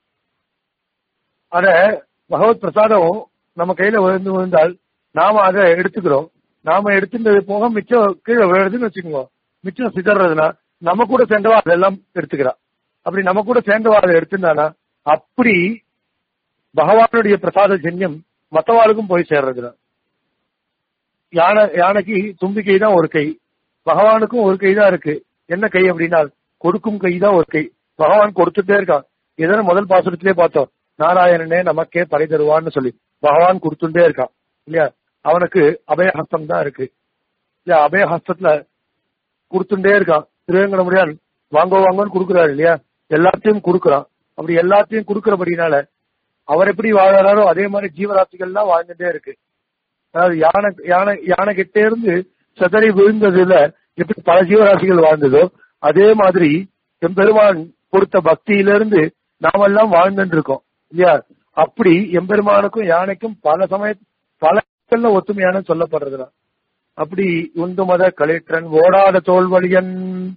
அத பகவத் பிரசாதம் நம்ம கையில விழுந்து விழுந்தால் நாம அதை எடுத்துக்கிறோம் நாம எடுத்துட்டது போக மிச்சம் கீழே விழுறதுன்னு வச்சுக்கோங்க மிச்சம் சிதறதுன்னா நம்ம கூட சேர்ந்தவா அதெல்லாம் எடுத்துக்கிறா அப்படி நம்ம கூட சேர்ந்தவா அதை எடுத்துட்டானா அப்படி பகவானுடைய பிரசாத ஜன்யம் மத்தவாளுக்கும் போய் சேர்றதுதான் யானை யானைக்கு தும்பிக்கை தான் ஒரு கை பகவானுக்கும் ஒரு கை தான் இருக்கு என்ன கை அப்படின்னா கொடுக்கும் கை தான் ஒரு கை பகவான் கொடுத்துட்டே இருக்கான் இதன முதல் பாசுரத்திலே பார்த்தோம் நாராயணனே நமக்கே பறை தருவான்னு சொல்லி பகவான் கொடுத்துட்டே இருக்கான் இல்லையா அவனுக்கு அபயஹஸ்தம் தான் இருக்கு இல்லையா அபயஹஸ்தத்துல கொடுத்துட்டே இருக்கான் திருவேங்கடமுடியான் வாங்கோ வாங்கோன்னு கொடுக்குறாரு இல்லையா எல்லாத்தையும் கொடுக்குறான் அப்படி எல்லாத்தையும் கொடுக்கறபடினால அவர் எப்படி வாழறாரோ அதே மாதிரி ஜீவராசிகள்லாம் வாழ்ந்துட்டே இருக்கு அதாவது யானை யானை யானை கிட்டே இருந்து செதறி விழுந்ததுல எப்படி பல ஜீவராசிகள் வாழ்ந்ததோ அதே மாதிரி எம்பெருமான் கொடுத்த பக்தியிலிருந்து நாமெல்லாம் வாழ்ந்துட்டு இருக்கோம் இல்லையா அப்படி எம்பெருமானுக்கும் யானைக்கும் பல சமய பல இடங்கள்ல ஒத்துமையான சொல்லப்படுறதுனா அப்படி உந்து மத கலேற்றன் ஓடாத தோல்வழியன்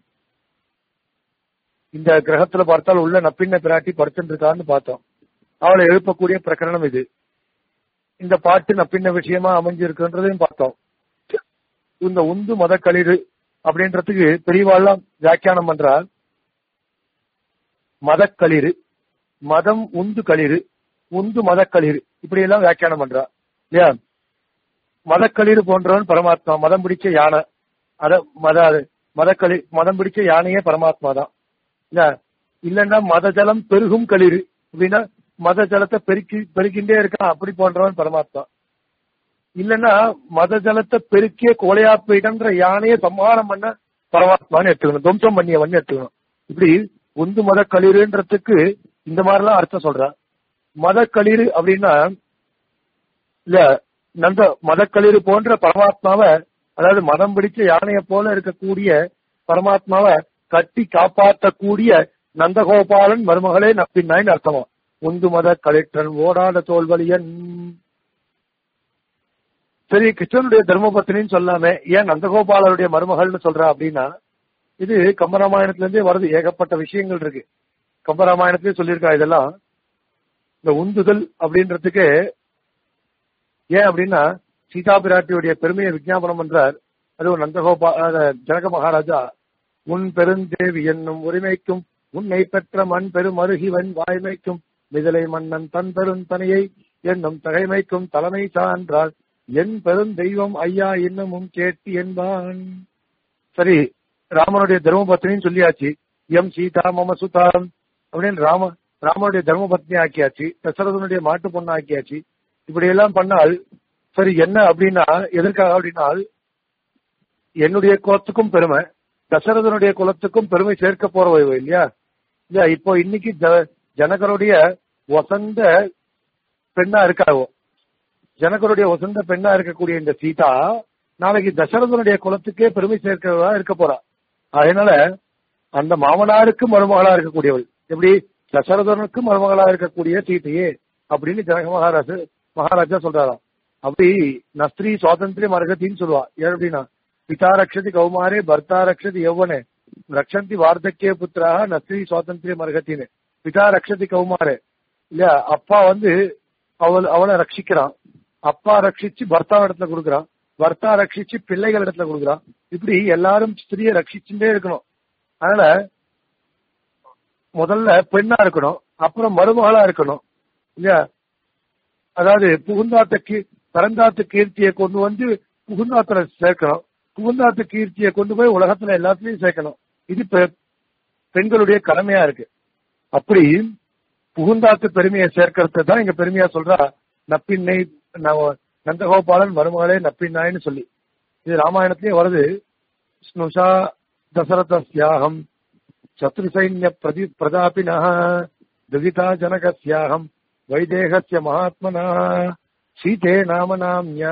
இந்த கிரகத்துல பார்த்தால் உள்ள நப்பின்ன பிராட்டி படுத்துட்டு இருக்கான்னு பார்த்தோம் அவளை எழுப்பக்கூடிய பிரகரணம் இது இந்த பாட்டு நப்பின்ன விஷயமா அமைஞ்சிருக்குன்றதையும் பார்த்தோம் இந்த உந்து மத களிறு அப்படின்றதுக்கு பெரியவாள்லாம் வியாக்கியானம் பண்றார் மதக்களிறு மதம் உந்து களிறு உந்து மதக்களிறு இப்படி எல்லாம் வியாக்கியானம் பண்றா இல்லையா மதக்களிறு போன்றவன் பரமாத்மா மதம் பிடிச்ச யானை அத மத மதக்களி மதம் பிடிச்ச யானையே பரமாத்மா தான் இல்ல இல்லன்னா மத ஜலம் பெருகும் களிறு அப்படின்னா மத ஜலத்தை பெருக்கி பெருக்கின்றே இருக்கான் அப்படி போன்றவன் பரமாத்மா இல்லன்னா மத ஜலத்தை பெருக்கிய கோலையா போயிட்டன்ற யானையை சம்ஹாரம் பண்ண பரமாத்மான்னு எடுத்துக்கணும் துவம்சம் பண்ணியவன் எடுத்துக்கணும் இப்படி உந்து மத களிறுன்றதுக்கு இந்த மாதிரிலாம் அர்த்தம் சொல்றான் மத களிறு அப்படின்னா இல்ல நந்த மதக்களிறு போன்ற பரமாத்மாவை அதாவது மதம் பிடிச்ச யானையை போல இருக்கக்கூடிய பரமாத்மாவை கட்டி காப்பாற்றக்கூடிய நந்தகோபாலன் மருமகளே நப்பின்னாயின்னு அர்த்தமா உந்து மத கலெக்டர் ஓடாத தோல்வலியன் சரி கிருஷ்ணனுடைய தர்மபத்தினின்னு சொல்லாம ஏன் நந்தகோபாலருடைய மருமகள்னு சொல்றா அப்படின்னா இது கம்பராமாயணத்துல இருந்தே வருது ஏகப்பட்ட விஷயங்கள் இருக்கு கம்பராமாயணத்திலே சொல்லியிருக்கா இதெல்லாம் இந்த உந்துதல் அப்படின்றதுக்கு ஏன் அப்படின்னா சீதா பிராட்டியுடைய பெருமையை விஜாபனம் பண்றார் அது நந்தகோபா ஜனக மகாராஜா உன் பெருந்தேவி என்னும் உரிமைக்கும் உன்னை பெற்ற மண் பெரும் அருகிவன் வாய்மைக்கும் மிதலை மன்னன் தன் பெருந்தனையை என்னும் தகைமைக்கும் தலைமை சான்றால் என் பெருந்தெய்வம் ஐயா இன்னமும் கேட்டு என்பான் சரி ராமனுடைய தர்மபத்னின்னு சொல்லியாச்சு எம் சீதா மம சுதாரம் அப்படின்னு ராம ராமனுடைய தர்மபத்னி ஆக்கியாச்சு தசரதனுடைய மாட்டு பொண்ணு ஆக்கியாச்சு இப்படி எல்லாம் பண்ணால் சரி என்ன அப்படின்னா எதற்காக அப்படின்னால் என்னுடைய குலத்துக்கும் பெருமை தசரதனுடைய குலத்துக்கும் பெருமை சேர்க்க போறவை இல்லையா இல்லையா இப்போ இன்னைக்கு ஜனகருடைய வசந்த பெண்ணா இருக்காவோ ஜனகருடைய வசந்த பெண்ணா இருக்கக்கூடிய இந்த சீதா நாளைக்கு தசரதனுடைய குலத்துக்கே பெருமை சேர்க்கிறதா இருக்க போறா அதனால அந்த மாமனாருக்கு மருமகளா இருக்கக்கூடியவள் எப்படி தசரதனுக்கு மருமகளா இருக்கக்கூடிய சீதையே அப்படின்னு ஜனக மகாராஜா மகாராஜா சொல்றாராம் அப்படி நஸ்திரி சுவாதந்திரிய மரகத்தின்னு சொல்லுவா ஏன் அப்படின்னா பிதா ரக்ஷதி கௌமாரே பர்த்தா ரக்ஷதி எவ்வனே ரக்ஷந்தி வார்த்தக்கிய புத்திராக நஸ்திரி சுவாதந்திரிய மரகத்தின்னு பிதா ரக்ஷதி கௌமாரே இல்ல அப்பா வந்து அவள் அவளை ரட்சிக்கிறான் அப்பா ரட்சிச்சு பர்த்தா இடத்துல கொடுக்குறான் பர்த்தா ரட்சிச்சு பிள்ளைகள் இடத்துல கொடுக்குறான் இப்படி எல்லாரும் ஸ்திரியை ரட்சிச்சுட்டே இருக்கணும் அதனால முதல்ல பெண்ணா இருக்கணும் அப்புறம் மருமகளா இருக்கணும் இல்லையா அதாவது புகுந்தாத்த பரந்தாத்து கீர்த்தியை கொண்டு வந்து புகுந்தாத்துல சேர்க்கணும் புகுந்தாத்து கீர்த்தியை கொண்டு போய் உலகத்துல எல்லாத்துலயும் சேர்க்கணும் இது பெண்களுடைய கடமையா இருக்கு அப்படி புகுந்தாத்து பெருமையை சேர்க்கறது தான் இங்க பெருமையா சொல்றா நப்பின்னை நந்தகோபாலன் மருமகளே நப்பின்னாய்னு சொல்லி இது ராமாயணத்திலேயே வருது ஸ்னுஷா தசரதஸ்யாகம் சத்ரு சைன்ய பிரதி பிரதாபின துகிதா ஜனகஸ்யாகம் வைதேகஸ்ய மகாத்மனா சீதே நாம நாம்ய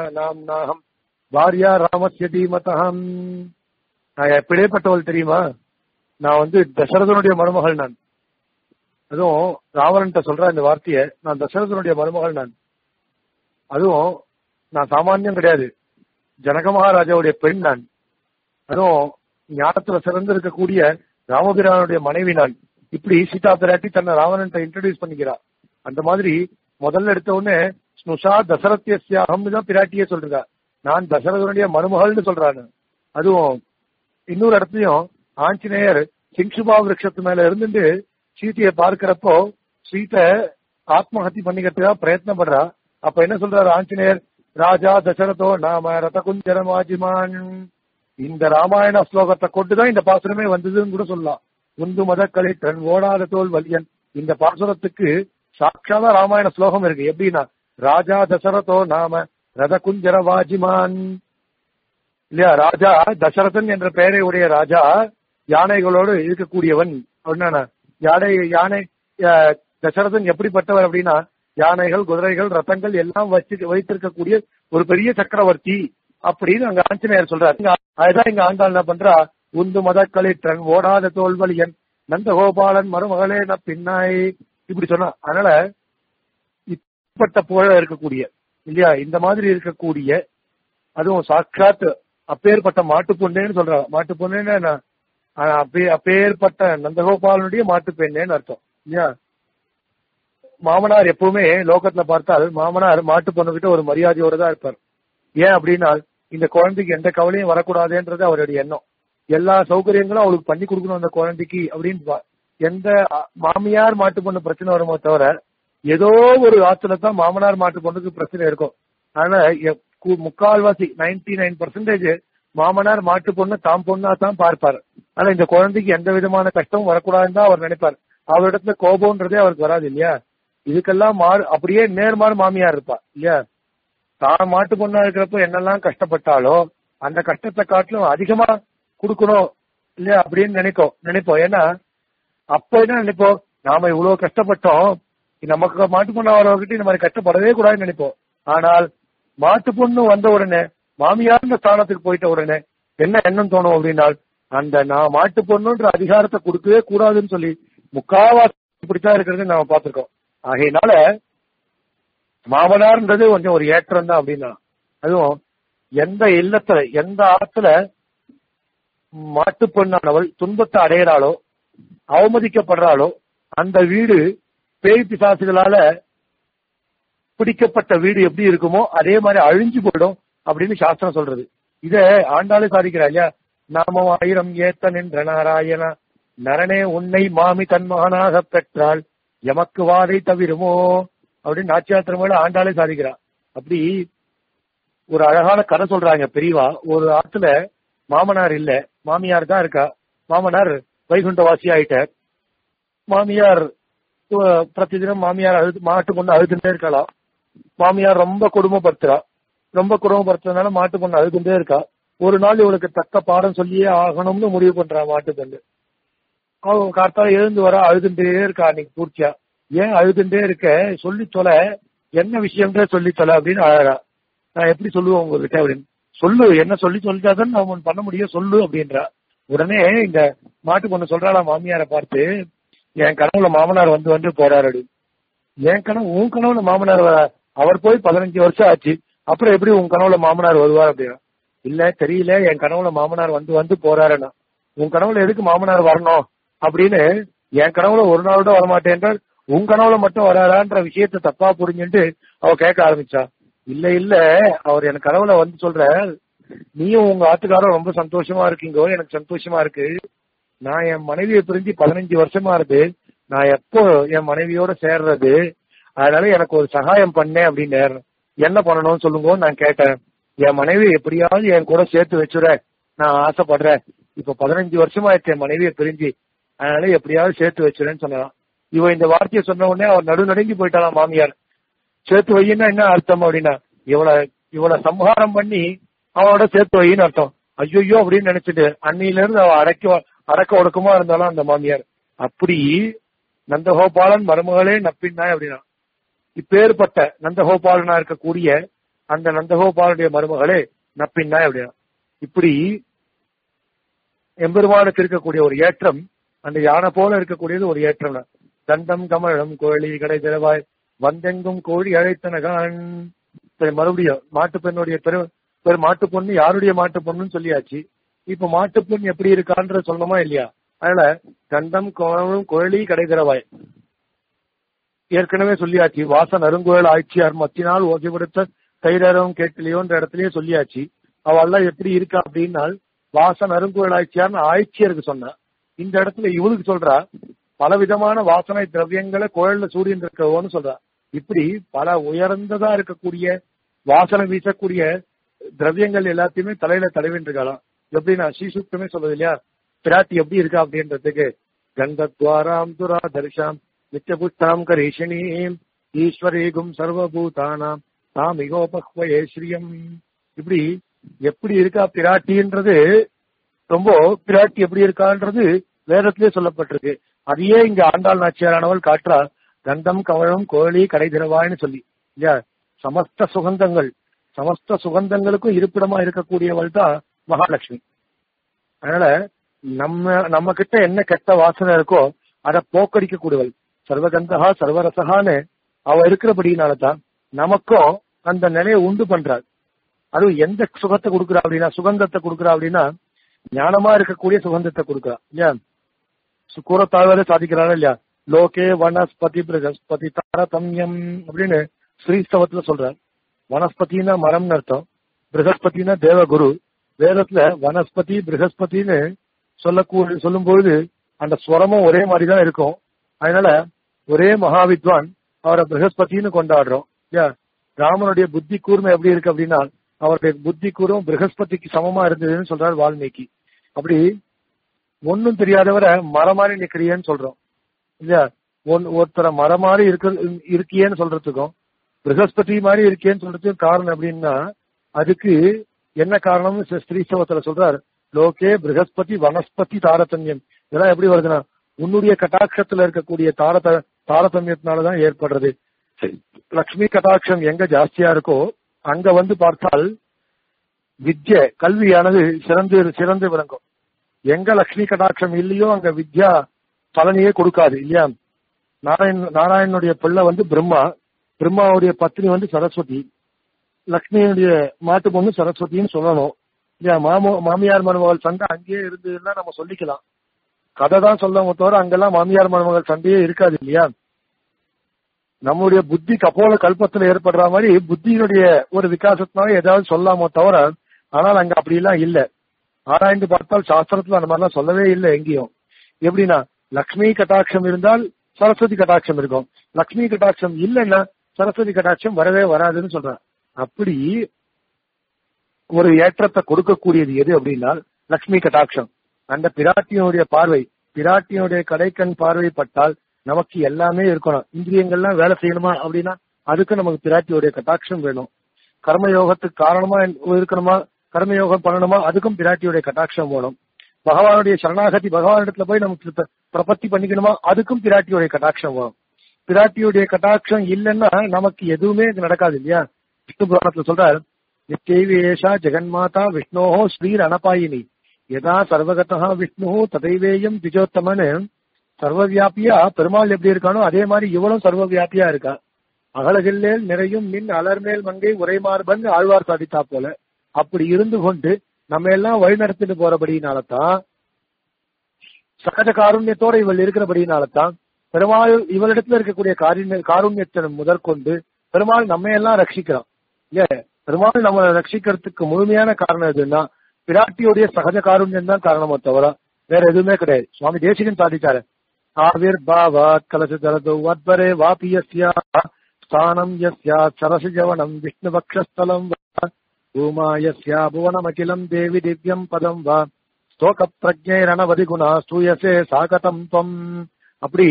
நான் வந்து தசரதனுடைய மருமகள் நான் அதுவும் ராவணன்ட்ட சொல்ற இந்த வார்த்தையை நான் தசரதனுடைய மருமகள் நான் அதுவும் நான் சாமானியம் கிடையாது ஜனக மகாராஜாவுடைய பெண் நான் அதுவும் ஞானத்துல சிறந்து இருக்கக்கூடிய ராமபிரானுடைய மனைவி நான் இப்படி சீதா பிராட்டி தன்னை ராவணன்ட்ட இன்ட்ரடியூஸ் பண்ணிக்கிறா அந்த மாதிரி முதல்ல எடுத்த உடனே ஸ்னுஷா தசரத்தியசியாகம்னு தான் பிராட்டியே சொல்றா நான் தசரதனுடைய மருமகள்னு சொல்றான்னு அதுவும் இன்னொரு இடத்துலயும் ஆஞ்சநேயர் சிங்சுபா விருட்சத்து மேல இருந்துட்டு சீதையை பார்க்கிறப்போ சீத்தை ஆத்மஹத்தி பண்ணிக்கிறதுக்காக பிரயத்னம் பண்றா அப்ப என்ன சொல்றாரு ஆஞ்சநேயர் ராஜா தசரதோ நாம ரதகுஞ்சரமாஜிமான் இந்த ராமாயண ஸ்லோகத்தை கொண்டுதான் இந்த பாசுரமே வந்ததுன்னு கூட சொல்லலாம் உந்து மதக்களை தன் ஓடாத தோல் வலியன் இந்த பாசுரத்துக்கு சாட்சாத ராமாயண ஸ்லோகம் இருக்கு எப்படின்னா ராஜா தசரதோ நாம ரதகுஞ்சர வாஜிமான் இல்லையா ராஜா தசரதன் என்ற பெயரை உடைய ராஜா யானைகளோடு இருக்கக்கூடியவன் அப்படின்னா யானை யானை அஹ், தசரதன் எப்படிப்பட்டவர் அப்படின்னா யானைகள் குதிரைகள் ரத்தங்கள் எல்லாம் வச்சு வைத்திருக்கக்கூடிய ஒரு பெரிய சக்கரவர்த்தி அப்படின்னு அங்க ஆஞ்சநேயர் சொல்றாரு இங்க அதுதான் இங்க ஆண்டாள் என்ன பண்றா உந்து மதக்களிற்றன் ஓடாத தோல்வலியன் நந்தகோபாலன் மருமகளே ந பின்னாய் இப்படி சொன்னா அதனால இப்பட்ட புகழ இருக்கக்கூடிய இல்லையா இந்த மாதிரி இருக்கக்கூடிய அதுவும் சாட்சாத் அப்பேற்பட்ட மாட்டு பொண்ணேன்னு சொல்றாங்க மாட்டு பொண்ணேன்னு என்ன? ஆஹ் அப்பே அப்பேற்பட்ட நந்தகோபாலனுடைய மாட்டு பெண்ணேன்னு அர்த்தம் இல்லையா மாமனார் எப்பவுமே லோகத்துல பார்த்தால் மாமனார் மாட்டு பொண்ணுகிட்ட ஒரு மரியாதையோட தான் இருப்பார் ஏன் அப்படின்னா இந்த குழந்தைக்கு எந்த கவலையும் வரக்கூடாதுன்றது அவருடைய எண்ணம் எல்லா சௌகரியங்களும் அவளுக்கு பண்ணி கொடுக்கணும் அந்த குழந்தைக்கு அப்படின்னு பா- எந்த அ, மாமியார் மாட்டு பொண்ணு பிரச்சனை வருமோ தவிர ஏதோ ஒரு ஆத்துல தான் மாமனார் மாட்டு பொண்ணுக்கு பிரச்சனை இருக்கும் அதனால எ- கு- முக்கால்வாசி நைன்டி நைன் பர்சன்டேஜ் மாமனார் மாட்டு பொண்ணு தாம் பொண்ணா தான் பார்ப்பார் ஆனா இந்த குழந்தைக்கு எந்த விதமான கஷ்டமும் வரக்கூடாதுன்னு தான் அவர் நினைப்பார் அவரிடத்துல கோபம்ன்றதே அவருக்கு வராது இல்லையா இதுக்கெல்லாம் மாறு அப்படியே நேர்மாறு மாமியார் இருப்பா இல்லையா தான் மாட்டு பொண்ணா இருக்கிறப்ப என்னெல்லாம் கஷ்டப்பட்டாலோ அந்த கஷ்டத்தை காட்டிலும் அதிகமா கொடுக்கணும் இல்லையா அப்படின்னு நினைக்கும் நினைப்போம் ஏன்னா அப்ப என்ன நினைப்போம் நாம இவ்வளவு கஷ்டப்பட்டோம் நமக்கு மாட்டு பொண்ணு வரவர்கிட்ட இந்த மாதிரி கஷ்டப்படவே கூடாதுன்னு நினைப்போம் ஆனால் மாட்டு பொண்ணு வந்த உடனே மாமியார் ஸ்தானத்துக்கு போயிட்ட உடனே என்ன எண்ணம் தோணும் அப்படின்னால் அந்த நான் மாட்டு பொண்ணுன்ற அதிகாரத்தை கொடுக்கவே கூடாதுன்னு சொல்லி முக்காவாசி இப்படித்தான் இருக்கிறது நாம பார்த்திருக்கோம் ஆகையினால மாமனார்ன்றது கொஞ்சம் ஒரு ஏற்றம் தான் அப்படின்னா அதுவும் எந்த இல்லத்துல எந்த ஆத்துல மாட்டு பெண்ணானவள் துன்பத்தை அடையிறாளோ அவமதிக்கப்படுறாளோ அந்த வீடு பேய் பிசாசுகளால பிடிக்கப்பட்ட வீடு எப்படி இருக்குமோ அதே மாதிரி அழிஞ்சு போயிடும் அப்படின்னு சாஸ்திரம் சொல்றது இத ஆண்டாளே சாதிக்கிறா இல்லையா நாமம் ஆயிரம் ஏத்த நின்ற நாராயணா நரனே உன்னை மாமி தன் மகனாக பெற்றால் எமக்கு வாதை தவிருமோ அப்படின்னு நாச்சியார் திருமண ஆண்டாளே சாதிக்கிறா அப்படி ஒரு அழகான கதை சொல்றாங்க பெரியவா ஒரு ஆத்துல மாமனார் இல்ல மாமியார் தான் இருக்கா மாமனார் வைகுண்டவாசி ஆயிட்டார் மாமியார் அஹ், பிரதிதினம் மாமியார் அழுது மாட்டு பொண்ணு அழுதுட்டே இருக்கலாம் மாமியார் ரொம்ப கொடுமைப்படுத்துறா ரொம்ப கொடுமைப்படுத்துறதுனால மாட்டு பொண்ணு அழுதுட்டே இருக்கா ஒரு நாள் இவளுக்கு தக்க பாடம் சொல்லியே ஆகணும்னு முடிவு பண்றா மாட்டு பொண்ணு அவ கார்த்தால எழுந்து வர அழுதுட்டே இருக்கா அன்னைக்கு பூர்த்தியா ஏன் அழுதுட்டே இருக்க சொல்லி தொலை என்ன விஷயம்ன்ற சொல்லி தொலை அப்படின்னு அழகா நான் எப்படி சொல்லுவேன் உங்ககிட்ட அப்படின்னு சொல்லு என்ன சொல்லி சொல்லிட்டாதான் நான் ஒண்ணு பண்ண முடியும் சொல்லு அப்படின்றா உடனே இந்த மாட்டு பொண்ணு சொல்றாளா மாமியாரை பார்த்து என் கனவுல மாமனார் வந்து வந்து போறாரு அப்படின்னு என் கனவு உன் கனவுல மாமனார் வர அவர் போய் பதினஞ்சு வருஷம் ஆச்சு அப்புறம் எப்படி உன் கனவுல மாமனார் வருவார் அப்படின்னா இல்ல தெரியல என் கனவுல மாமனார் வந்து வந்து போறாருன்னா உன் கனவுல எதுக்கு மாமனார் வரணும் அப்படின்னு என் கனவுல ஒரு நாள் கூட வரமாட்டேன்றால் உன் கனவுல மட்டும் வராரான்ற விஷயத்த தப்பா புரிஞ்சுட்டு அவ கேட்க ஆரம்பிச்சா இல்ல இல்ல அவர் எனக்கு கனவுல வந்து சொல்ற நீயும் உங்க ஆத்துக்காரும் ரொம்ப சந்தோஷமா இருக்கீங்கோ எனக்கு சந்தோஷமா இருக்கு நான் என் மனைவியை பிரிஞ்சு பதினஞ்சு வருஷமா இருக்கு நான் எப்போ என் மனைவியோட சேர்றது அதனால எனக்கு ஒரு சகாயம் பண்ணேன் அப்படின்னு என்ன பண்ணணும்னு சொல்லுங்கன்னு நான் கேட்டேன் என் மனைவி எப்படியாவது என் கூட சேர்த்து வச்சுட நான் ஆசைப்படுறேன் இப்ப பதினஞ்சு வருஷமா ஆயிடுச்சு என் மனைவியை பிரிஞ்சு அதனால எப்படியாவது சேர்த்து வச்சுறேன்னு சொன்னான் இவ இந்த வார்த்தையை சொன்ன உடனே அவர் நடு நடுங்கி போயிட்டாலாம் மாமியார் சேர்த்து வையின்னா என்ன அர்த்தம் அப்படின்னா இவளை இவளை சம்ஹாரம் பண்ணி அவளோட சேர்த்து வையின்னு அர்த்தம் ஐயோ அப்படின்னு நினைச்சிட்டு அன்னியில இருந்து அவ அடக்க அடக்க ஒடுக்கமா இருந்தாலும் அந்த மாமியார் அப்படி நந்தகோபாலன் மருமகளே நப்பின்னாய் அப்படின்னா இப்பேற்பட்ட நந்தகோபாலனா இருக்கக்கூடிய அந்த நந்தகோபாலுடைய மருமகளே நப்பின்னாய் அப்படின்னா இப்படி எம்பெருமானுக்கு இருக்கக்கூடிய ஒரு ஏற்றம் அந்த யானை போல இருக்கக்கூடியது ஒரு ஏற்றம் தான். தண்டம் கமழம் கோழி கடை திறவாய் வந்தெங்கும் கோழி அழைத்தனகான் சரி, மறுபடியும் மாட்டு பெண்ணுடைய பெரு பெரு மாட்டு பொண்ணு யாருடைய மாட்டு பொண்ணுன்னு சொல்லியாச்சு இப்ப மாட்டு பொண்ணு எப்படி இருக்கான்ற சொல்லணுமா இல்லையா அதனால தண்டம் கோணம் கோழி கடை திறவாய் ஏற்கனவே சொல்லியாச்சு வாசன் அருங்கோயில் ஆட்சியார் மத்தினால் ஓகேப்படுத்த தைரரும் கேட்கலையோன்ற இடத்துலயே சொல்லியாச்சு அவெல்லாம் எப்படி இருக்கா அப்படின்னால் வாசன் அருங்கோயில் ஆட்சியார்னு ஆட்சியருக்கு சொன்னா இந்த இடத்துல இவளுக்கு சொல்றா பல விதமான வாசனை திரவியங்களை கோயில்ல சூரியன் இருக்கவோன்னு சொல்றா இப்படி பல உயர்ந்ததா இருக்கக்கூடிய வாசனை வீசக்கூடிய திரவியங்கள் எல்லாத்தையுமே தலையில தடவின்னு இருக்கலாம் எப்படின்னா ஸ்ரீசுத்தமே சொல்றது இல்லையா பிராட்டி எப்படி இருக்கா அப்படின்றதுக்கு கந்தத்வாராம் துரா தரிசாம் நித்தியபுஷ்டாம் கரீஷிணீம் ஈஸ்வரேகும் சர்வபூதானாம் தாமிகோபக்வயே ஸ்ரீயம் இப்படி எப்படி இருக்கா பிராட்டின்றது ரொம்ப பிராட்டி எப்படி இருக்கான்றது வேதத்திலே சொல்லப்பட்டிருக்கு அதையே இங்க ஆண்டாள் நாச்சியாரானவள் காட்டுறா கந்தம் கவழம் கோழி கடை திரவாய்னு சொல்லி இல்லையா சமஸ்த சுகந்தங்கள் சமஸ்த சுகந்தங்களுக்கும் இருப்பிடமா இருக்கக்கூடியவள் தான் மகாலட்சுமி அதனால நம்ம நம்ம கிட்ட என்ன கெட்ட வாசனை இருக்கோ அதை போக்கடிக்க கூடியவள் சர்வகந்தகா சர்வரசகான்னு அவ இருக்கிறபடினால தான் நமக்கும் அந்த நிலையை உண்டு பண்றாள் அதுவும் எந்த சுகத்தை கொடுக்குறா அப்படின்னா சுகந்தத்தை கொடுக்குறா அப்படின்னா ஞானமா இருக்கக்கூடிய சுகந்தத்தை கொடுக்குறா இல்லையா கூறத்தாழ்வரை சாதிக்கிறாரா இல்லையா லோகே வனஸ்பதி பிரகஸ்பதி தாரதமியம் அப்படின்னு ஸ்ரீஸ்தவத்துல சொல்றார் வனஸ்பதினா மரம்னு அர்த்தம் பிரகஸ்பதினா தேவகுரு வேதத்துல வனஸ்பதி பிரகஸ்பதின்னு சொல்லக்கூ சொல்லும்பொழுது அந்த ஸ்வரமும் ஒரே மாதிரி தான் இருக்கும் அதனால ஒரே மகாவித்வான் அவரை பிரகஸ்பதினு கொண்டாடுறோம் இல்லையா ராமனுடைய புத்தி கூர்மை எப்படி இருக்கு அப்படின்னா அவருடைய புத்தி கூறும் பிரகஸ்பதிக்கு சமமா இருந்ததுன்னு சொல்றாரு வால்மீகி அப்படி ஒன்னும் தெரியாதவரை மரமாறி நிக்கிறியன்னு சொல்றோம் இல்லையா ஒன் ஒருத்தரை மரம் மாதிரி இருக்க இருக்கியேன்னு சொல்றதுக்கும் பிரகஸ்பதி மாதிரி இருக்கேன்னு சொல்றதுக்கும் காரணம் அப்படின்னா அதுக்கு என்ன காரணம்னு ஸ்ரீசவத்துல சொல்றார் லோகே பிரகஸ்பதி வனஸ்பதி தாரதமியம் இதெல்லாம் எப்படி வருதுன்னா உன்னுடைய கட்டாட்சத்துல இருக்கக்கூடிய தாரத தாரதமியத்தினாலதான் ஏற்படுறது லக்ஷ்மி கட்டாட்சம் எங்க ஜாஸ்தியா இருக்கோ அங்க வந்து பார்த்தால் வித்ய கல்வியானது சிறந்து சிறந்து விளங்கும் எங்க லக்ஷ்மி கடாட்சம் இல்லையோ அங்க வித்யா பலனையே கொடுக்காது இல்லையா நாராயண் நாராயணனுடைய பிள்ளை வந்து பிரம்மா பிரம்மாவுடைய பத்னி வந்து சரஸ்வதி லக்ஷ்மியுடைய மாட்டு பொண்ணு சரஸ்வதின்னு சொல்லணும் இல்லையா மாமோ மாமியார் மருமகள் சண்டை அங்கேயே இருந்ததுன்னா நம்ம சொல்லிக்கலாம் கதை தான் சொல்லவும் தவிர அங்கெல்லாம் மாமியார் மருமகள் சண்டையே இருக்காது இல்லையா நம்முடைய புத்தி கபோல கல்பத்துல ஏற்படுற மாதிரி புத்தியினுடைய ஒரு விகாசத்தினால ஏதாவது சொல்லாமோ தவிர ஆனால் அங்க அப்படி எல்லாம் இல்ல ஆராய்ந்து பார்த்தால் சாஸ்திரத்துல அந்த மாதிரிலாம் சொல்லவே இல்லை எங்கேயும் எப்படின்னா லக்ஷ்மி கட்டாட்சம் இருந்தால் சரஸ்வதி கட்டாட்சம் இருக்கும் லக்ஷ்மி கட்டாட்சம் இல்லைன்னா சரஸ்வதி கட்டாட்சம் வரவே வராதுன்னு சொல்றேன் அப்படி ஒரு ஏற்றத்தை கொடுக்கக்கூடியது எது அப்படின்னா லக்ஷ்மி கட்டாட்சம் அந்த பிராட்டியினுடைய பார்வை பிராட்டியினுடைய கடைக்கண் பார்வை பட்டால் நமக்கு எல்லாமே இருக்கணும் இந்திரியங்கள்லாம் வேலை செய்யணுமா அப்படின்னா அதுக்கு நமக்கு பிராட்டியுடைய கட்டாட்சம் வேணும் கர்மயோகத்துக்கு காரணமா இருக்கணுமா கர்மயோகம் பண்ணணுமா அதுக்கும் பிராட்டியுடைய கட்டாட்சம் வேணும் பகவானுடைய சரணாகதி பகவானிடத்துல போய் நமக்கு பிரபத்தி பண்ணிக்கணுமா அதுக்கும் பிராட்டியுடைய கட்டாட்சம் வேணும் பிராட்டியுடைய கட்டாட்சம் இல்லைன்னா நமக்கு எதுவுமே நடக்காது இல்லையா விஷ்ணு புராணத்துல சொல்றார் நிச்சயவேஷா ஜெகன்மாதா விஷ்ணோஹோ ஸ்ரீர் அனபாயினி எதா சர்வகதா விஷ்ணு ததைவேயம் திஜோத்தமனு சர்வவியாபியா பெருமாள் எப்படி இருக்கானோ அதே மாதிரி இவளும் சர்வவியாபியா இருக்கா அகலகில்லேல் நிறையும் மின் அலர்மேல் மங்கை உரைமார்பன் ஆழ்வார் சாதித்தா போல அப்படி இருந்து கொண்டு நம்ம எல்லாம் வழிநடத்திட்டு போறபடினாலதான் சகஜ காருண்யத்தோட இவள் இருக்கிறபடினாலதான் பெருமாள் இவளிடத்துல இருக்கக்கூடிய காருண்ய காருண்யத்தை முதற்கொண்டு பெருமாள் நம்ம எல்லாம் ரட்சிக்கிறோம் இல்ல பெருமாள் நம்ம ரட்சிக்கிறதுக்கு முழுமையான காரணம் எதுன்னா பிராட்டியுடைய சகஜ காருண்யம் தான் காரணமோ தவிர வேற எதுவுமே கிடையாது சுவாமி தேசிகன் சாதிச்சாரு ஆவிர் பாவாத் கலச ஜலதோ வத்வரே வாபியஸ்யா ஸ்தானம் யஸ்யா சரசி ஜவனம் விஷ்ணு பக்ஷஸ்தலம் பூமாயஸ்யா புவனமகிலம் தேவி திவ்யம் பதம் வா ஸ்தோக பிரஜைரணவதி குணா ஸ்தூயசே சாகதம் துவம் அப்படி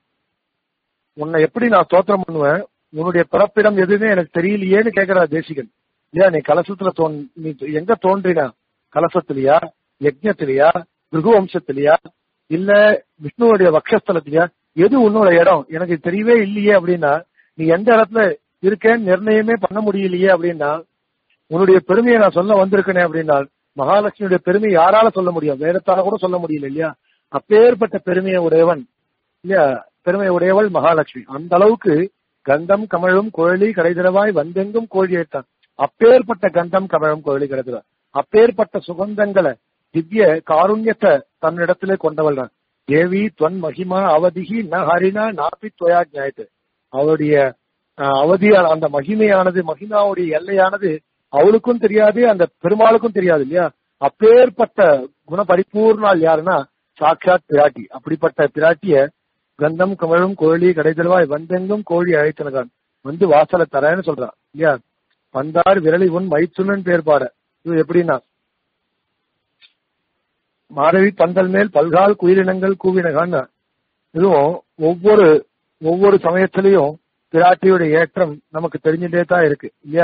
உன்னை எப்படி நான் ஸ்தோத்திரம் பண்ணுவேன் உன்னுடைய பிறப்பிடம் எதுவுமே எனக்கு தெரியலையேன்னு கேக்குறா தேசிகன் இல்லையா நீ கலசத்துல தோன் நீ எங்க தோன்றினா கலசத்திலயா யஜ்ஞத்திலயா பிருகு வம்சத்திலயா இல்ல விஷ்ணுவோடைய வக்ஷஸ்தலத்திலயா எது உன்னோட இடம் எனக்கு தெரியவே இல்லையே அப்படின்னா நீ எந்த இடத்துல இருக்கேன்னு நிர்ணயமே பண்ண முடியலையே அப்படின்னா உன்னுடைய பெருமையை நான் சொல்ல வந்திருக்கேனே அப்படின்னா மகாலட்சுமியுடைய பெருமை யாரால சொல்ல முடியும் வேதத்தால கூட சொல்ல முடியல இல்லையா அப்பேற்பட்ட பெருமையை உடையவன் இல்லையா பெருமை உடையவள் மகாலட்சுமி அந்த அளவுக்கு கந்தம் கமழும் குழலி கடைதிரவாய் வந்தெங்கும் கோழி ஏற்றான் அப்பேற்பட்ட கந்தம் கமழும் குழலி கடைதிரவாய் அப்பேற்பட்ட சுகந்தங்களை திவ்ய காருண்யத்தை தன்னிடத்திலே கொண்டவள் தான் தேவி துவன் மகிமா அவதிகி ந ஹரினா நாப்பி துவயா ஜாயத்து அவருடைய அஹ், அவதியான அந்த மகிமையானது மகிமாவுடைய எல்லையானது அவளுக்கும் தெரியாது அந்த பெருமாளுக்கும் தெரியாது இல்லையா அப்பேற்பட்ட குண பரிபூர்ணால் யாருன்னா சாட்சாத் பிராட்டி அப்படிப்பட்ட பிராட்டிய கந்தம் கமழும் கோழி கடைதல்வாய் வந்தெங்கும் கோழி அழைத்தனகான் வந்து வாசலை தரேன்னு சொல்றான் இல்லையா பந்தார் விரலி உன் மைத்துனன் பேர் பாட இது எப்படின்னா மாதவி பந்தல் மேல் பல்கால் குயிலினங்கள் கூவினகான்னு இதுவும் ஒவ்வொரு ஒவ்வொரு சமயத்திலையும் பிராட்டியுடைய ஏற்றம் நமக்கு தெரிஞ்சுட்டே தான் இருக்கு இல்லையா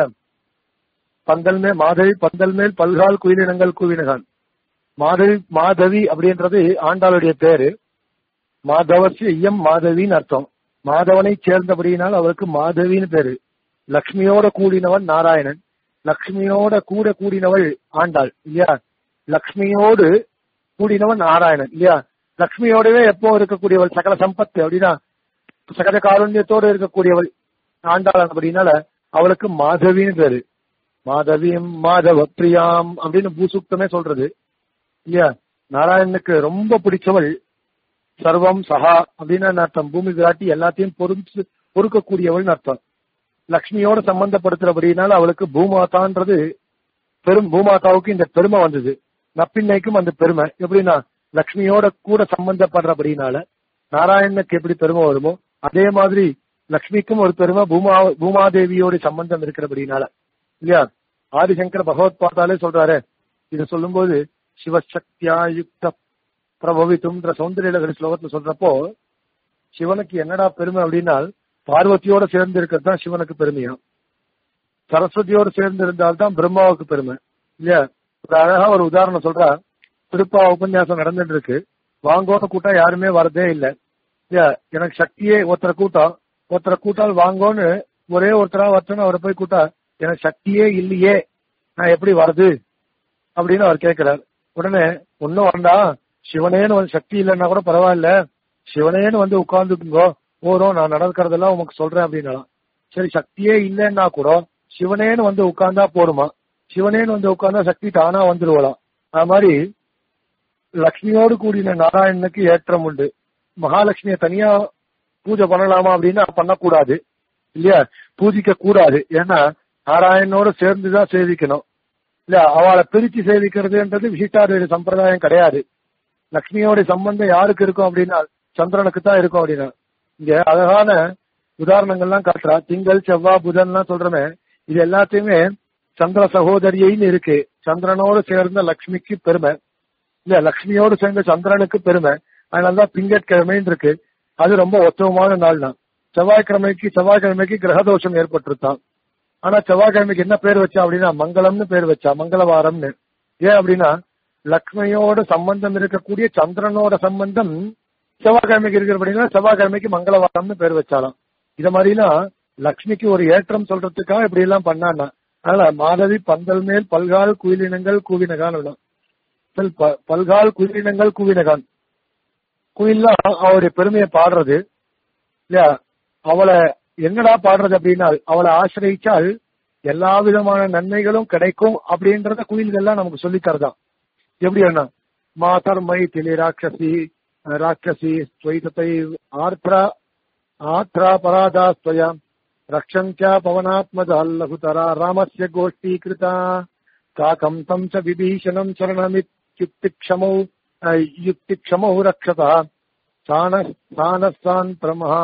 பந்தல் மேல் மாதவி பந்தல் மேல் பல்கால் குயிலினங்கள் கூவினகான் மாதவி மாதவி அப்படின்றது ஆண்டாளுடைய பேரு மாதவர்ச்சி ஐயம் மாதவின்னு அர்த்தம் மாதவனை சேர்ந்தபடியினால் அவருக்கு மாதவின்னு பேரு லக்ஷ்மியோட கூடினவன் நாராயணன் லக்ஷ்மியோட கூட கூடினவள் ஆண்டாள் இல்லையா லக்ஷ்மியோடு கூடினவன் நாராயணன் இல்லையா லக்ஷ்மியோடவே எப்போ இருக்கக்கூடியவள் சகல சம்பத்து அப்படின்னா சகல காருண்யத்தோடு இருக்கக்கூடியவள் ஆண்டாள் அப்படின்னால அவளுக்கு மாதவின்னு பேரு மாதவியம் மாதவ பிரியாம் அப்படின்னு பூசூக்தமே சொல்றது இல்லையா நாராயணனுக்கு ரொம்ப பிடிச்சவள் சர்வம் சஹா அப்படின்னு அர்த்தம் பூமி விராட்டி எல்லாத்தையும் பொறுத்து பொறுக்கக்கூடியவள்னு அர்த்தம் லக்ஷ்மியோட சம்பந்தப்படுத்துறபடினால அவளுக்கு பூமாதான்றது பெரும் பூமாதாவுக்கு இந்த பெருமை வந்தது நப்பின்னைக்கும் அந்த பெருமை எப்படின்னா லக்ஷ்மியோட கூட சம்பந்தப்படுறபடினால நாராயணனுக்கு எப்படி பெருமை வருமோ அதே மாதிரி லக்ஷ்மிக்கும் ஒரு பெருமை பூமா பூமாதேவியோட சம்பந்தம் இருக்கிறபடினால இல்லையா ஆதிசங்கர பகவத் பார்த்தாலே சொல்றாரு இது சொல்லும்போது சிவசக்தியா யுக்த பிரபவித்தும்ன்ற சௌந்தரியலகரி ஸ்லோகத்துல சொல்றப்போ சிவனுக்கு என்னடா பெருமை அப்படின்னா பார்வதியோட சேர்ந்து இருக்கிறது தான் சிவனுக்கு பெருமையா சரஸ்வதியோட சேர்ந்து இருந்தால்தான் பிரம்மாவுக்கு பெருமை இல்லையா ஒரு அழகா ஒரு உதாரணம் சொல்றா திருப்பா உபன்யாசம் நடந்துட்டு இருக்கு வாங்கோன்னு கூட்டம் யாருமே வரதே இல்ல இல்லையா எனக்கு சக்தியே ஒருத்தரை கூட்டம் ஒருத்தரை கூட்டால் வாங்கோன்னு ஒரே ஒருத்தரா ஒருத்தனை அவரை போய் கூட்டா எனக்கு சக்தியே இல்லையே நான் எப்படி வருது அப்படின்னு அவர் கேட்கிறார் உடனே ஒன்னும் வேண்டாம் சிவனேன்னு வந்து சக்தி இல்லைன்னா கூட பரவாயில்ல சிவனேன்னு வந்து உட்கார்ந்துக்குங்கோ போறோம் நான் நடக்கிறதெல்லாம் உமக்கு சொல்றேன் அப்படின்னா சரி சக்தியே இல்லைன்னா கூட சிவனேன்னு வந்து உட்கார்ந்தா போருமா சிவனேன்னு வந்து உட்கார்ந்தா சக்தி தானா வந்துருவலாம் அது மாதிரி லக்ஷ்மியோடு கூடின நாராயணனுக்கு ஏற்றம் உண்டு மகாலட்சுமியை தனியா பூஜை பண்ணலாமா அப்படின்னா பண்ணக்கூடாது இல்லையா பூஜிக்க கூடாது ஏன்னா நாராயணனோட சேர்ந்துதான் சேவிக்கணும் இல்ல அவளை பிரிச்சு சேவிக்கிறதுன்றது விசிஷ்டாரிய சம்பிரதாயம் கிடையாது லக்ஷ்மியோட சம்பந்தம் யாருக்கு இருக்கும் அப்படின்னா சந்திரனுக்கு தான் இருக்கும் அப்படின்னா இங்க அழகான உதாரணங்கள்லாம் காட்டுறா திங்கள் செவ்வாய் புதன்லாம் சொல்றமே இது எல்லாத்தையுமே சந்திர சகோதரியைன்னு இருக்கு சந்திரனோடு சேர்ந்த லக்ஷ்மிக்கு பெருமை இல்ல லக்ஷ்மியோடு சேர்ந்த சந்திரனுக்கு பெருமை அதனாலதான் திங்கட்கிழமைன்னு இருக்கு அது ரொம்ப உத்தமமான நாள் தான் செவ்வாய்க்கிழமைக்கு செவ்வாய்க்கிழமைக்கு கிரகதோஷம் ஏற்பட்டிருத்தான் ஆனா செவ்வாய்க்கிழமைக்கு என்ன பேர் வச்சா அப்படின்னா மங்களம்னு பேர் வச்சா மங்களவாரம்னு ஏன் அப்படின்னா லக்ஷ்மியோட சம்பந்தம் இருக்கக்கூடிய சந்திரனோட சம்பந்தம் செவ்வாய்க்கிழமைக்கு இருக்கிறபடினா செவ்வாய்க்கிழமைக்கு மங்களவாரம்னு பேர் வச்சாலாம் இத மாதிரிலாம் லக்ஷ்மிக்கு ஒரு ஏற்றம் சொல்றதுக்காக இப்படி எல்லாம் பண்ணான்னா அதனால மாதவி பந்தல் மேல் பல்கால் குயிலினங்கள் கூவினகான் விடும் பல்- பல்கால் குயிலினங்கள் கூவினகான் குயில்லாம் அவருடைய பெருமையை பாடுறது இல்லையா அவளை என்னடா பாடுறது அப்படின்னா அவளை ஆசிரியிச்சால் எல்லா விதமான நன்மைகளும் கிடைக்கும் அப்படின்றத குயில்கள்லாம் நமக்கு சொல்லி தரதான் எப்படி என்ன மாதர் மைதிலி ராட்சசி ராட்சசி ஸ்வைதத்தை ஆர்த்ரா ஆத்ரா பராதா ஸ்வயா ரக்ஷந்தியா பவனாத்மஜா லகுதரா ராமஸ்ய கோஷ்டீகிருதா காக்கம் தம் ச விபீஷணம் சரணமித்யுக்திக்ஷமௌ அஹ், யுக்திக்ஷமௌ ரக்ஷதா சான சானஸ்தான் பிரமஹா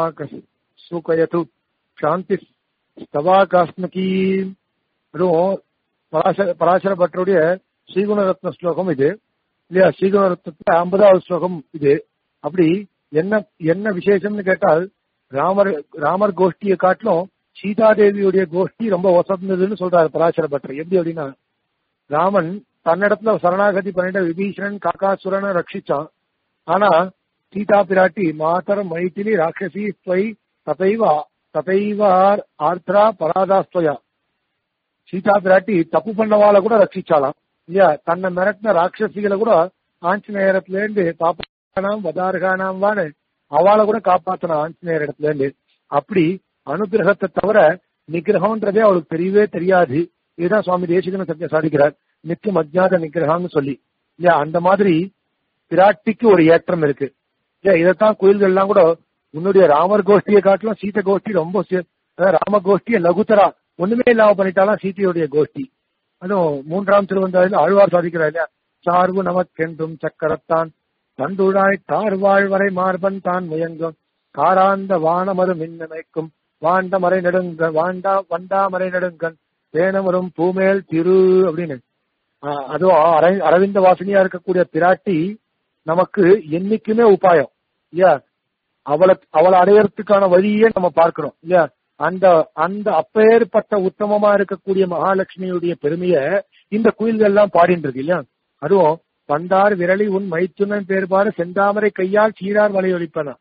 சுகயது சாந்தி ஸ்தவாகாஸ்மகி அதுவும் பராசர பராசர பட்டருடைய ஸ்ரீகுணரத்ன ஸ்லோகம் இது இல்லையா ஸ்ரீகுணரத்னத்துல ஐம்பதாவது ஸ்லோகம் இது அப்படி என்ன என்ன விசேஷம்னு கேட்டால் ராமர் ராமர் கோஷ்டியை காட்டிலும் சீதாதேவியுடைய கோஷ்டி ரொம்ப வசந்ததுன்னு சொல்றாரு பராசர பட்டர் எப்படி அப்படின்னா ராமன் தன்னிடத்துல சரணாகதி பண்ணிட்ட விபீஷணன் காக்காசுரனை ரட்சிச்சான் ஆனா சீதா பிராட்டி மாதர் மைத்திலி ராட்சசி ஸ்வை ததைவ ததைவ ஆர்த்ரா பராதாஸ்வயா சீதா பிராட்டி தப்பு பண்ணவால கூட ரட்சிச்சாலாம் இல்லையா தன்னை மிரட்டின ராட்சசிகளை கூட ஆஞ்சநேயரத்துல இருந்து காப்பானாம் வதார்கானாம் வான்னு அவளை கூட காப்பாத்தன ஆஞ்சநேயர் இடத்துல இருந்து அப்படி அனுகிரகத்தை தவிர நிகிரகம்ன்றதே அவளுக்கு தெரியவே தெரியாது இதுதான் சுவாமி தேசிகன சத்திய சாதிக்கிறார் நித்தியம் அஜ்ஞாத நிகிரகம்னு சொல்லி இல்லையா அந்த மாதிரி பிராட்டிக்கு ஒரு ஏற்றம் இருக்கு இல்லையா இதைத்தான் கோயில்கள் எல்லாம் கூட உன்னுடைய ராமர் கோஷ்டியை காட்டிலும் சீத கோஷ்டி ரொம்ப சி- அதாவது ராம கோஷ்டியை லகுத்தரா ஒண்ணுமே இல்லாம பண்ணிட்டாலும் சீதையுடைய கோஷ்டி அதுவும் மூன்றாம் திருவந்தாயில் ஆழ்வார் சாதிக்கிறார் இல்லையா சார்பு நமக்கென்றும் சக்கரத்தான் தண்டுழாய் தார்வாழ் வரை மார்பன் தான் முயங்கும் காராந்த வானமரு மின்னமைக்கும் வாண்ட மறை நெடுங்க வாண்டா வண்டா மறை நெடுங்கன் தேனமரும் பூமேல் திரு அப்படின்னு ஆஹ் அதுவும் அரை- அரவிந்த வாசனியா இருக்கக்கூடிய பிராட்டி நமக்கு என்னைக்குமே உபாயம் இல்லையா அவளை அவளை அடையறதுக்கான வழியே நம்ம பார்க்கிறோம் இல்லையா அந்த அந்த அப்பேற்பட்ட உத்தமமா இருக்கக்கூடிய மகாலட்சுமியுடைய பெருமைய இந்த குயில்கள் எல்லாம் பாடிட்டு இருக்கு இல்லையா அதுவும் பண்டார் விரலி உன் மைத்துனன் பேர்பாடு செந்தாமரை கையால் சீரார் வலையொலிப்பனா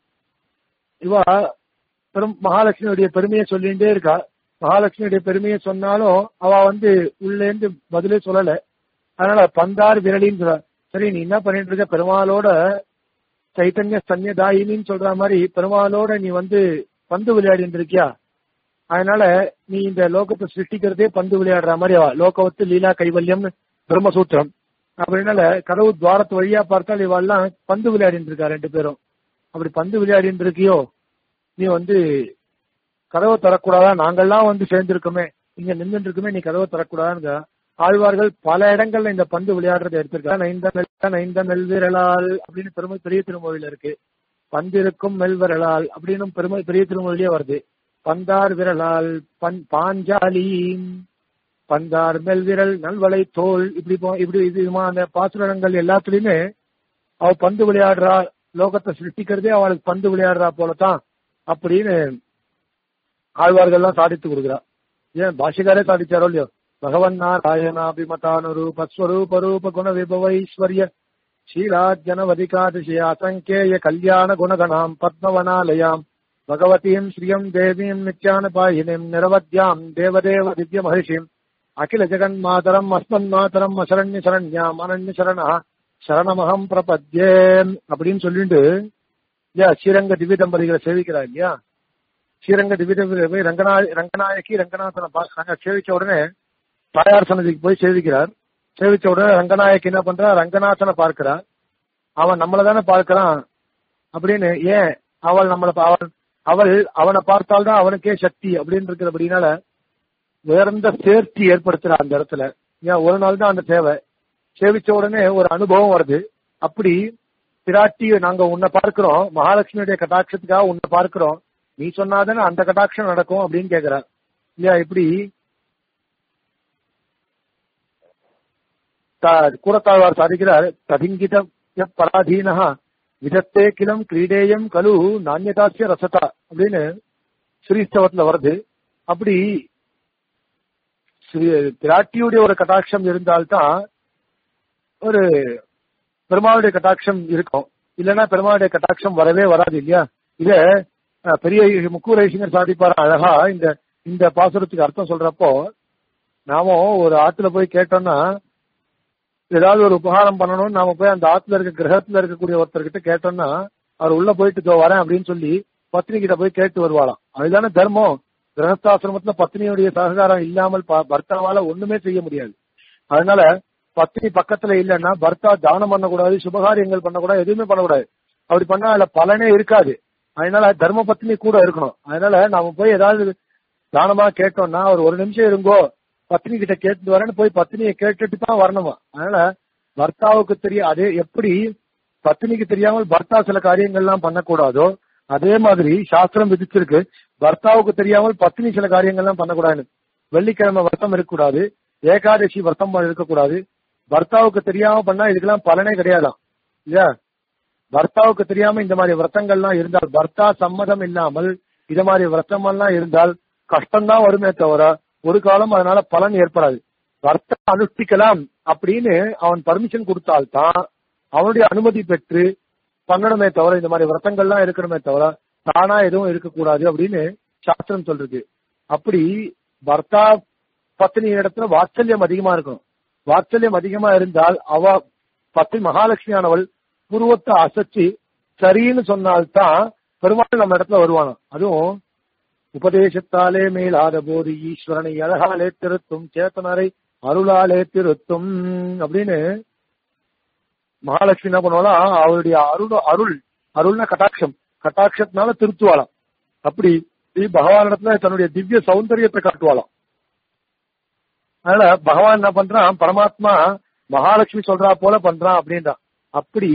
இவா பெரும் மகாலட்சுமியுடைய பெருமையை சொல்லிட்டே இருக்கா மகாலட்சுமியுடைய பெருமையை சொன்னாலும் அவ வந்து உள்ளே இருந்து பதிலே சொல்லல அதனால பந்தார் விரலின்னு சொல்ற சரி நீ என்ன பண்ணிட்டு இருக்க பெருமாளோட சைத்தன்ய சன்யதாயினின்னு சொல்ற மாதிரி பெருமாளோட நீ வந்து பந்து விளையாடிட்டு இருக்கியா அதனால நீ இந்த லோகத்தை சிருஷ்டிக்கிறதே பந்து விளையாடுற மாதிரி அவ லோகவத்து லீலா கைவல்யம்னு பிரம்மசூத்திரம் அப்படின்னால கதவு துவாரத்து வழியா பார்த்தால் இவெல்லாம் பந்து விளையாடிட்டு இருக்கா ரெண்டு பேரும் அப்படி பந்து விளையாடிட்டு இருக்கியோ நீ வந்து கதவை தரக்கூடாதா நாங்கெல்லாம் வந்து சேர்ந்திருக்கோமே இங்க நின்றுட்டு இருக்குமே நீ கதவை தரக்கூடாதுங்க ஆழ்வார்கள் பல இடங்கள்ல இந்த பந்து விளையாடுறதை எடுத்திருக்காங்க நைந்த நெல் நைந்த மெல்விரலால் அப்படின்னு பெருமை பெரிய திருமொழியில இருக்கு பந்திருக்கும் மெல்விரலால் அப்படின்னு பெருமை பெரிய திருமொழியே வருது பந்தார் விரலால் பன் பாஞ்சாலி பந்தார் மெல்விரல் நல்வளை தோல் இப்படி போ- இப்படி இது அந்த பாசுரங்கள் எல்லாத்துலயுமே அவ பந்து விளையாடுறா லோகத்தை சிருஷ்டிக்கிறதே அவளுக்கு பந்து விளையாடுறா போலதான் அப்படின்னு ஆழ்வார்கள்லாம் சாதித்து கொடுக்குறா ஏன் பாஷிகாரே சாதிச்சாரோ இல்லையோ பகவன் நாராயணாபிமதானுரூப ஸ்வரூப ரூப குண விபவைஸ்வர்ய ஷீலாஜனவதிகாதிஷய அசங்கேய கல்யாண குணகணாம் பத்மவனாலயாம் பகவதீம் ஸ்ரீயம் தேவீம் நித்யானபாயினிம் நிரவத்யாம் தேவதேவ திவ்ய மகிஷிம் அகில ஜெகன் மாதரம் அஸ்மன் மாதரம் அசரண்ய சரண்யாம் அனன்ய சரணா சரணமகம் பிரபத்யே அப்படின்னு சொல்லிட்டு இல்லையா ஸ்ரீரங்க திவ்ய தம்பதிகளை சேவிக்கிறா இல்லையா ஸ்ரீரங்க திவ்ய தம்பதிகளை போய் ரங்கநாய ரங்கநாயகி ரங்கநாதனை பா- ரங்க சேவிச்ச உடனே தாயார் சன்னதிக்கு போய் சேவிக்கிறார் சேவிச்ச உடனே ரங்கநாயகி என்ன பண்றா ரங்கநாதனை பார்க்கிறார் அவன் நம்மள தானே பார்க்கிறான் அப்படின்னு ஏன் அவள் நம்மளை பா- அவன் அவள் அவனை பார்த்தால்தான் அவனுக்கே சக்தி அப்படின்னு இருக்கிறபடினால உயர்ந்த சேர்த்தி ஏற்படுத்துறா அந்த இடத்துல ஏன் ஒரு நாள் தான் அந்த தேவை சேவிச்ச உடனே ஒரு அனுபவம் வருது அப்படி பிராட்டி நாங்க உன்னை பார்க்கிறோம் மகாலட்சுமியுடைய கட்டாட்சத்துக்காக உன்னை பார்க்கிறோம் நீ சொன்னாதானே அந்த கட்டாட்சம் நடக்கும் அப்படின்னு கேக்குறா இல்லையா இப்படி த- கூறத்தாழ்வார் சாதிக்கிறார் ததிங்கித பராதீனஹா விதத்தே கிலம் கிரீடேயம் கலு நானியதாசிய ரசதா அப்படின்னு ஸ்ரீஸ்தவத்துல வருது அப்படி ஸ்ரீ பிராட்டியுடைய ஒரு கட்டாட்சம் இருந்தால்தான் ஒரு பெருமாளுடைய கட்டாட்சம் இருக்கும் இல்லைன்னா பெருமாளுடைய கட்டாட்சம் வரவே வராது இல்லையா இத அஹ், பெரிய முக்கூரேசிங்கர் சாதிப்பார அழகா இந்த இந்த பாசுரத்துக்கு அர்த்தம் சொல்றப்போ நாம ஒரு ஆத்துல போய் கேட்டோம்னா ஏதாவது ஒரு உபகாரம் பண்ணணும்னு நாம போய் அந்த ஆத்துல இருக்க கிரகத்துல இருக்கக்கூடிய ஒருத்தர்கிட்ட கேட்டோம்னா அவர் உள்ள போயிட்டு இதோ வரேன் அப்படின்னு சொல்லி பத்னி கிட்ட போய் கேட்டு வருவாளாம் அதுதானே தர்மம் கிரகஸ்தாசிரமத்துல பத்னியுடைய சககாரம் இல்லாமல் ப- பர்த்தாவால ஒண்ணுமே செய்ய முடியாது அதனால பத்னி பக்கத்துல இல்லைன்னா பர்த்தா தானம் பண்ணக்கூடாது சுபகாரியங்கள் பண்ணக்கூடாது எதுவுமே பண்ணக்கூடாது அப்படி பண்ணா அதுல பலனே இருக்காது அதனால தர்ம பத்னி கூட இருக்கணும் அதனால நாம போய் ஏதாவது தானமா கேட்டோம்னா அவர் ஒரு நிமிஷம் இருங்கோ பத்னி கிட்ட கேட்டு வரேன்னு போய் பத்னியை கேட்டுட்டு தான் வரணுமா அதனால பர்த்தாவுக்கு தெரிய அதே எப்படி பத்னிக்கு தெரியாமல் பர்த்தா சில காரியங்கள்லாம் பண்ணக்கூடாதோ அதே மாதிரி சாஸ்திரம் விதிச்சிருக்கு பர்த்தாவுக்கு தெரியாமல் பத்னி சில காரியங்கள்லாம் பண்ணக்கூடாது வெள்ளிக்கிழமை விரதம் இருக்கக்கூடாது ஏகாதசி விரதம் இருக்கக்கூடாது பர்த்தாவுக்கு தெரியாம பண்ணா இதுக்கெல்லாம் பலனே கிடையாதாம் இல்லையா பர்த்தாவுக்கு தெரியாம இந்த மாதிரி விரதங்கள்லாம் இருந்தால் பர்த்தா சம்மதம் இல்லாமல் இது மாதிரி விரதம் எல்லாம் இருந்தால் கஷ்டம்தான் வருமே தவிர ஒரு காலம் அதனால பலன் ஏற்படாது வர்த்த அனுஷ்டிக்கலாம் அப்படின்னு அவன் பர்மிஷன் கொடுத்தால்தான் அவனுடைய அனுமதி பெற்று பண்ணணுமே தவிர இந்த மாதிரி விரதங்கள்லாம் இருக்கணுமே தவிர தானா எதுவும் இருக்கக்கூடாது அப்படின்னு சாஸ்திரம் சொல்றது அப்படி பர்த்தா பத்னி இடத்துல வாத்சல்யம் அதிகமா இருக்கும் வாத்சல்யம் அதிகமா இருந்தால் அவ பத்தி மகாலட்சுமியானவள் புருவத்தை அசைச்சு சரின்னு சொன்னால்தான் பெருமாள் நம்ம இடத்துல வருவானா அதுவும் உபதேசத்தாலே மேலாத போது ஈஸ்வரனை அழகாலே திருத்தும் சேத்தனரை அருளாலே திருத்தும் அப்படின்னு மகாலட்சுமி என்ன பண்ணுவாளா அவருடைய அருள் அருள் அருள்னா கட்டாட்சம் கட்டாட்சத்தினால திருத்துவாளாம் அப்படி ஸ்ரீ பகவானிடத்துல தன்னுடைய திவ்ய சௌந்தரியத்தை காட்டுவாளாம் அதனால பகவான் என்ன பண்றான் பரமாத்மா மகாலட்சுமி சொல்றா போல பண்றான் அப்படின்றான் அப்படி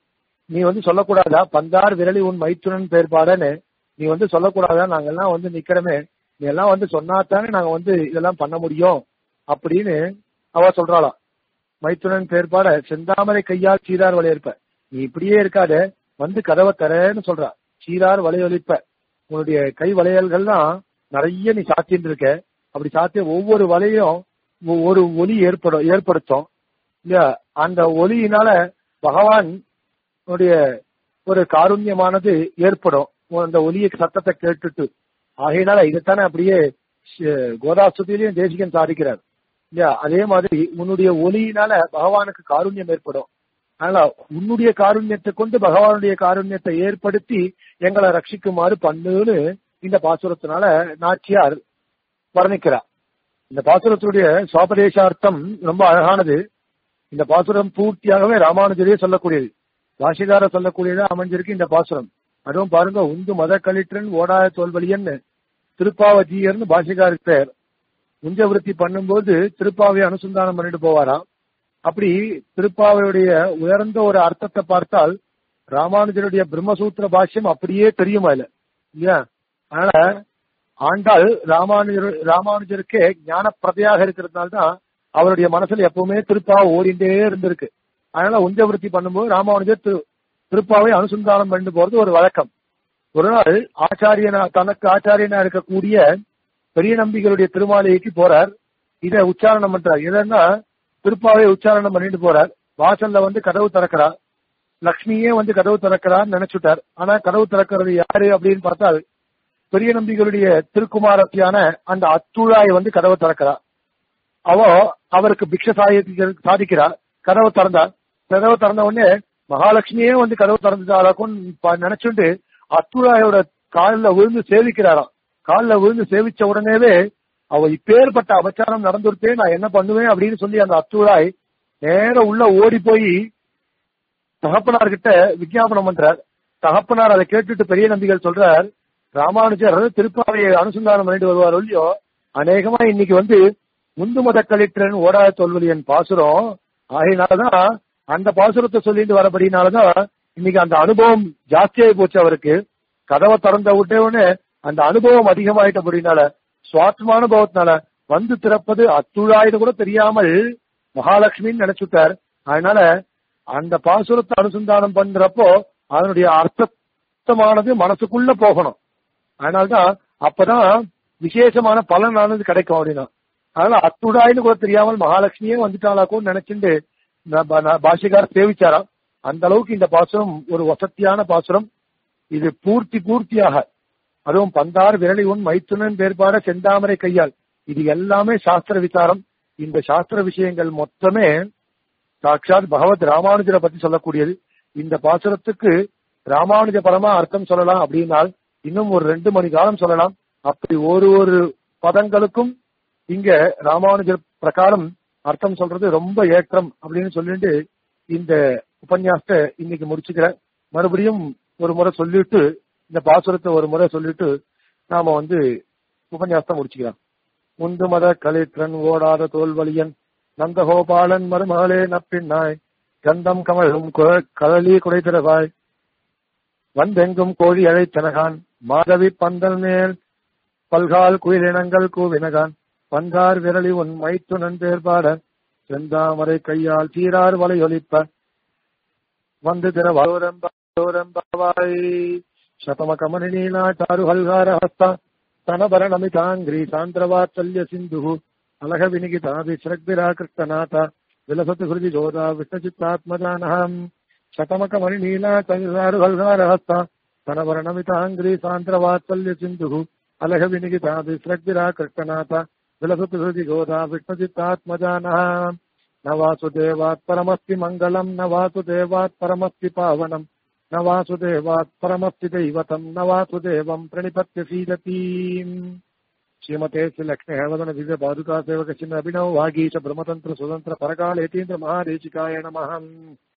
நீ வந்து சொல்லக்கூடாதா பந்தார் விரலி உன் மைத்துனன் பேர்பாடன்னு நீ வந்து சொல்லக்கூடாதா நாங்கெல்லாம் வந்து நிக்கிறோமே நீ எல்லாம் வந்து சொன்னாத்தானே நாங்க வந்து இதெல்லாம் பண்ண முடியும் அப்படின்னு அவ சொல்றாளாம் மைத்துனன் பேர்பாட செந்தாமரை கையால் சீரார் வளையற்ப நீ இப்படியே இருக்காத வந்து கதவை தரேன்னு சொல்றா சீரார் வளையொலிப்ப உன்னுடைய கை வளையல்கள்லாம் நிறைய நீ சாத்தின்னு இருக்க அப்படி சாத்திய ஒவ்வொரு வலையும் ஒ- ஒரு ஒலி ஏற்படும் ஏற்படுத்தும் இல்லையா அந்த ஒலியினால பகவான் உன்னுடைய ஒரு காருண்யமானது ஏற்படும் உன் அந்த ஒலிய சத்தத்தை கேட்டுட்டு ஆகையினால இதைத்தானே அப்படியே ஷ- கோதாசுதியிலையும் தேசிகன் சாதிக்கிறார் இல்லையா அதே மாதிரி உன்னுடைய ஒலியினால பகவானுக்கு காருண்யம் ஏற்படும் அதனால உன்னுடைய காருண்யத்தை கொண்டு பகவானுடைய காருண்யத்தை ஏற்படுத்தி எங்களை ரட்சிக்குமாறு பண்ணுன்னு இந்த பாசுரத்தினால நாச்சியார் வர்ணிக்கிறார் இந்த பாசுரத்துடைய சுவாபதேசார்த்தம் ரொம்ப அழகானது இந்த பாசுரம் பூர்த்தியாகவே ராமானுஜரே சொல்லக்கூடியது பாஷிகார சொல்லக்கூடியதா அமைஞ்சிருக்கு இந்த பாசுரம் அதுவும் பாருங்க உந்து மத கலிற்றன் ஓடாய தோல்வலியன்னு திருப்பாவஜீயர்னு பாஷிகாருக்கு பேர் உஞ்ச விருத்தி பண்ணும்போது திருப்பாவை அனுசந்தானம் பண்ணிட்டு போவாராம் அப்படி திருப்பாவையுடைய உயர்ந்த ஒரு அர்த்தத்தை பார்த்தால் ராமானுஜருடைய பிரம்மசூத்திர பாஷ்யம் அப்படியே தெரியும் அதுல இல்லையா அதனால ஆண்டாள் ராமானுஜர் ராமானுஜருக்கே ஞான பிரதையாக இருக்கிறதுனால தான் அவருடைய மனசுல எப்பவுமே திருப்பாவை ஓடிண்டே இருந்திருக்கு அதனால உஞ்சவிருத்தி பண்ணும்போது ராமானுஜர் திரு திருப்பாவை அனுசந்தானம் பண்ணி போறது ஒரு வழக்கம் ஒரு நாள் ஆச்சாரியனா தனக்கு ஆச்சாரியனா இருக்கக்கூடிய பெரிய நம்பிகளுடைய திருமாலைக்கு போறார் இத உச்சாரணம் பண்றார் எதன்னா திருப்பாவை உச்சாரணம் பண்ணிட்டு போறார் வாசல்ல வந்து கதவு திறக்கிறார் லக்ஷ்மியே வந்து கதவு திறக்கிறார் நினைச்சுட்டார் ஆனா கதவு திறக்கிறது யாரு அப்படின்னு பார்த்தால் பெரிய நம்பிகளுடைய திருக்குமாரத்தியான அந்த அத்துழாய் வந்து கதவை திறக்கிறார் அவ அவருக்கு பிக்ஷ சாயத்தில் சாதிக்கிறார் கதவை திறந்தார் கதவை திறந்த உடனே மகாலட்சுமியே வந்து கதவு திறந்துட்டாளாக்கும் நினைச்சுட்டு அத்துழாயோட காலில் விழுந்து சேவிக்கிறாராம் காலில் விழுந்து சேவிச்ச உடனேவே அவ இப்பேற்பட்ட அபச்சாரம் நடந்துருத்தே நான் என்ன பண்ணுவேன் அப்படின்னு சொல்லி அந்த அத்துழாய் நேர உள்ள ஓடி போய் தகப்பனார் கிட்ட விஞ்ஞாபனம் பண்றார் தகப்பனார் அதை கேட்டுட்டு பெரிய நம்பிகள் சொல்றார் ராமானுஜர் திருப்பாவையை அனுசந்தானம் பண்ணிட்டு வருவார் இல்லையோ அநேகமா இன்னைக்கு வந்து முந்து மத கலிற்றன் ஓடாத தொல்வலியன் பாசுரம் ஆகையினாலதான் அந்த பாசுரத்தை சொல்லிட்டு வரபடினாலதான் இன்னைக்கு அந்த அனுபவம் ஜாஸ்தியாகி போச்சு அவருக்கு கதவை திறந்த விட்டே உடனே அந்த அனுபவம் அதிகமாயிட்டபடினால சுவாத்மானுபவத்தினால வந்து திறப்பது அத்துழாயின்னு கூட தெரியாமல் மகாலட்சுமின்னு நினைச்சுட்டார் அதனால அந்த பாசுரத்தை அனுசந்தானம் பண்றப்போ அதனுடைய அர்த்தமானது மனசுக்குள்ள போகணும் அதனால்தான் அப்பதான் விசேஷமான பலனானது கிடைக்கும் அப்படின்னா அதனால அத்துடாயின்னு கூட தெரியாமல் மகாலட்சுமியே வந்துட்டாளாக்கும் நினைச்சுட்டு பாஷிகார் சேவிச்சாராம் அந்த அளவுக்கு இந்த பாசுரம் ஒரு வசத்தியான பாசுரம் இது பூர்த்தி பூர்த்தியாக அதுவும் பந்தார் விரலி உன் மைத்துனன் வேறுபாட செந்தாமரை கையால் இது எல்லாமே சாஸ்திர விசாரம் இந்த சாஸ்திர விஷயங்கள் மொத்தமே சாட்சாத் பகவத் ராமானுஜரை பத்தி சொல்லக்கூடியது இந்த பாசுரத்துக்கு ராமானுஜ பரமா அர்த்தம் சொல்லலாம் அப்படின்னால் இன்னும் ஒரு ரெண்டு மணி காலம் சொல்லலாம் அப்படி ஒரு ஒரு பதங்களுக்கும் இங்க ராமானுஜர் பிரகாரம் அர்த்தம் சொல்றது ரொம்ப ஏற்றம் அப்படின்னு சொல்லிட்டு இந்த உபன்யாசத்தை இன்னைக்கு முடிச்சுக்கிறேன் மறுபடியும் ஒரு முறை சொல்லிட்டு இந்த பாசுரத்தை ஒரு முறை சொல்லிட்டு நாம வந்து உபன்யாசத்தை முடிச்சுக்கலாம் உந்து மத கலிற்றன் ஓடாத தோல்வலியன் நந்தகோபாலன் மருமகளே நப்பின்னாய் கந்தம் கமழும் கதலி குடைத்திரவாய் வந்தெங்கும் கோழி அழைத்தனகான் மாதவி பந்தல் மேல் பல்கால் குயிலினங்கள் கூவினகான் பந்தார் விரலி உன் மைத்துனன் பேர்பாட செந்தாமரை கையால் சீரார் வலையொலிப்ப வந்து திரவாய் ಶತಮಕಮನಿನೀನಾ ಚಾರುಹಲ್ಗಾರಹಸ್ತ ಸ್ತನಭರಣಮಿತಾಂಗ್ರಿ ಸಾಂದ್ರವಾತ್ಸಲ್ಯ ಸಿಂಧು ಅಲಹ ವಿನಿಗಿತಾಭಿಶ್ರಗ್ಭಿರಾಕೃಷ್ಟನಾಥ ವಿಲಸತು ಹೃದಿ ಜೋದ ವಿಷ್ಣುಚಿತ್ತಾತ್ಮಜಾನಃ ಶತಮಕಮಣಿನೀಲಾ ಚಾರುಹಲ್ಗಾರಹಸ್ತ ಸ್ತನಭರಣಮಿತಾಂಗ್ರಿ ಸಾಂದ್ರವಾತ್ಸಲ್ಯ ಸಿಂಧು ಅಲಹ ವಿನಿಗಿತಾಭಿಶ್ರಗ್ಭಿರಾಕೃಷ್ಟನಾಥ ವಿಲಸತು ಹೃದಿ ಜೋದ ವಿಷ್ಣುಚಿತ್ತಾತ್ಮಜಾನಃ न वासुदेवात् परमस्ति मङ्गलम् न वासुदेवात् परमस्ति पावनम् न वासुदेवात् परमस्ति दैवतम् न वासुदेवम् प्रणिपत्य सीदतीम् श्रीमते श्री लक्ष्मी हेवदन दिव्य पादुका सेवक चिन्ह अभिनव वागीश ब्रह्मतंत्र स्वतंत्र परकाल यतीन्द्र महादेशिकाय नमः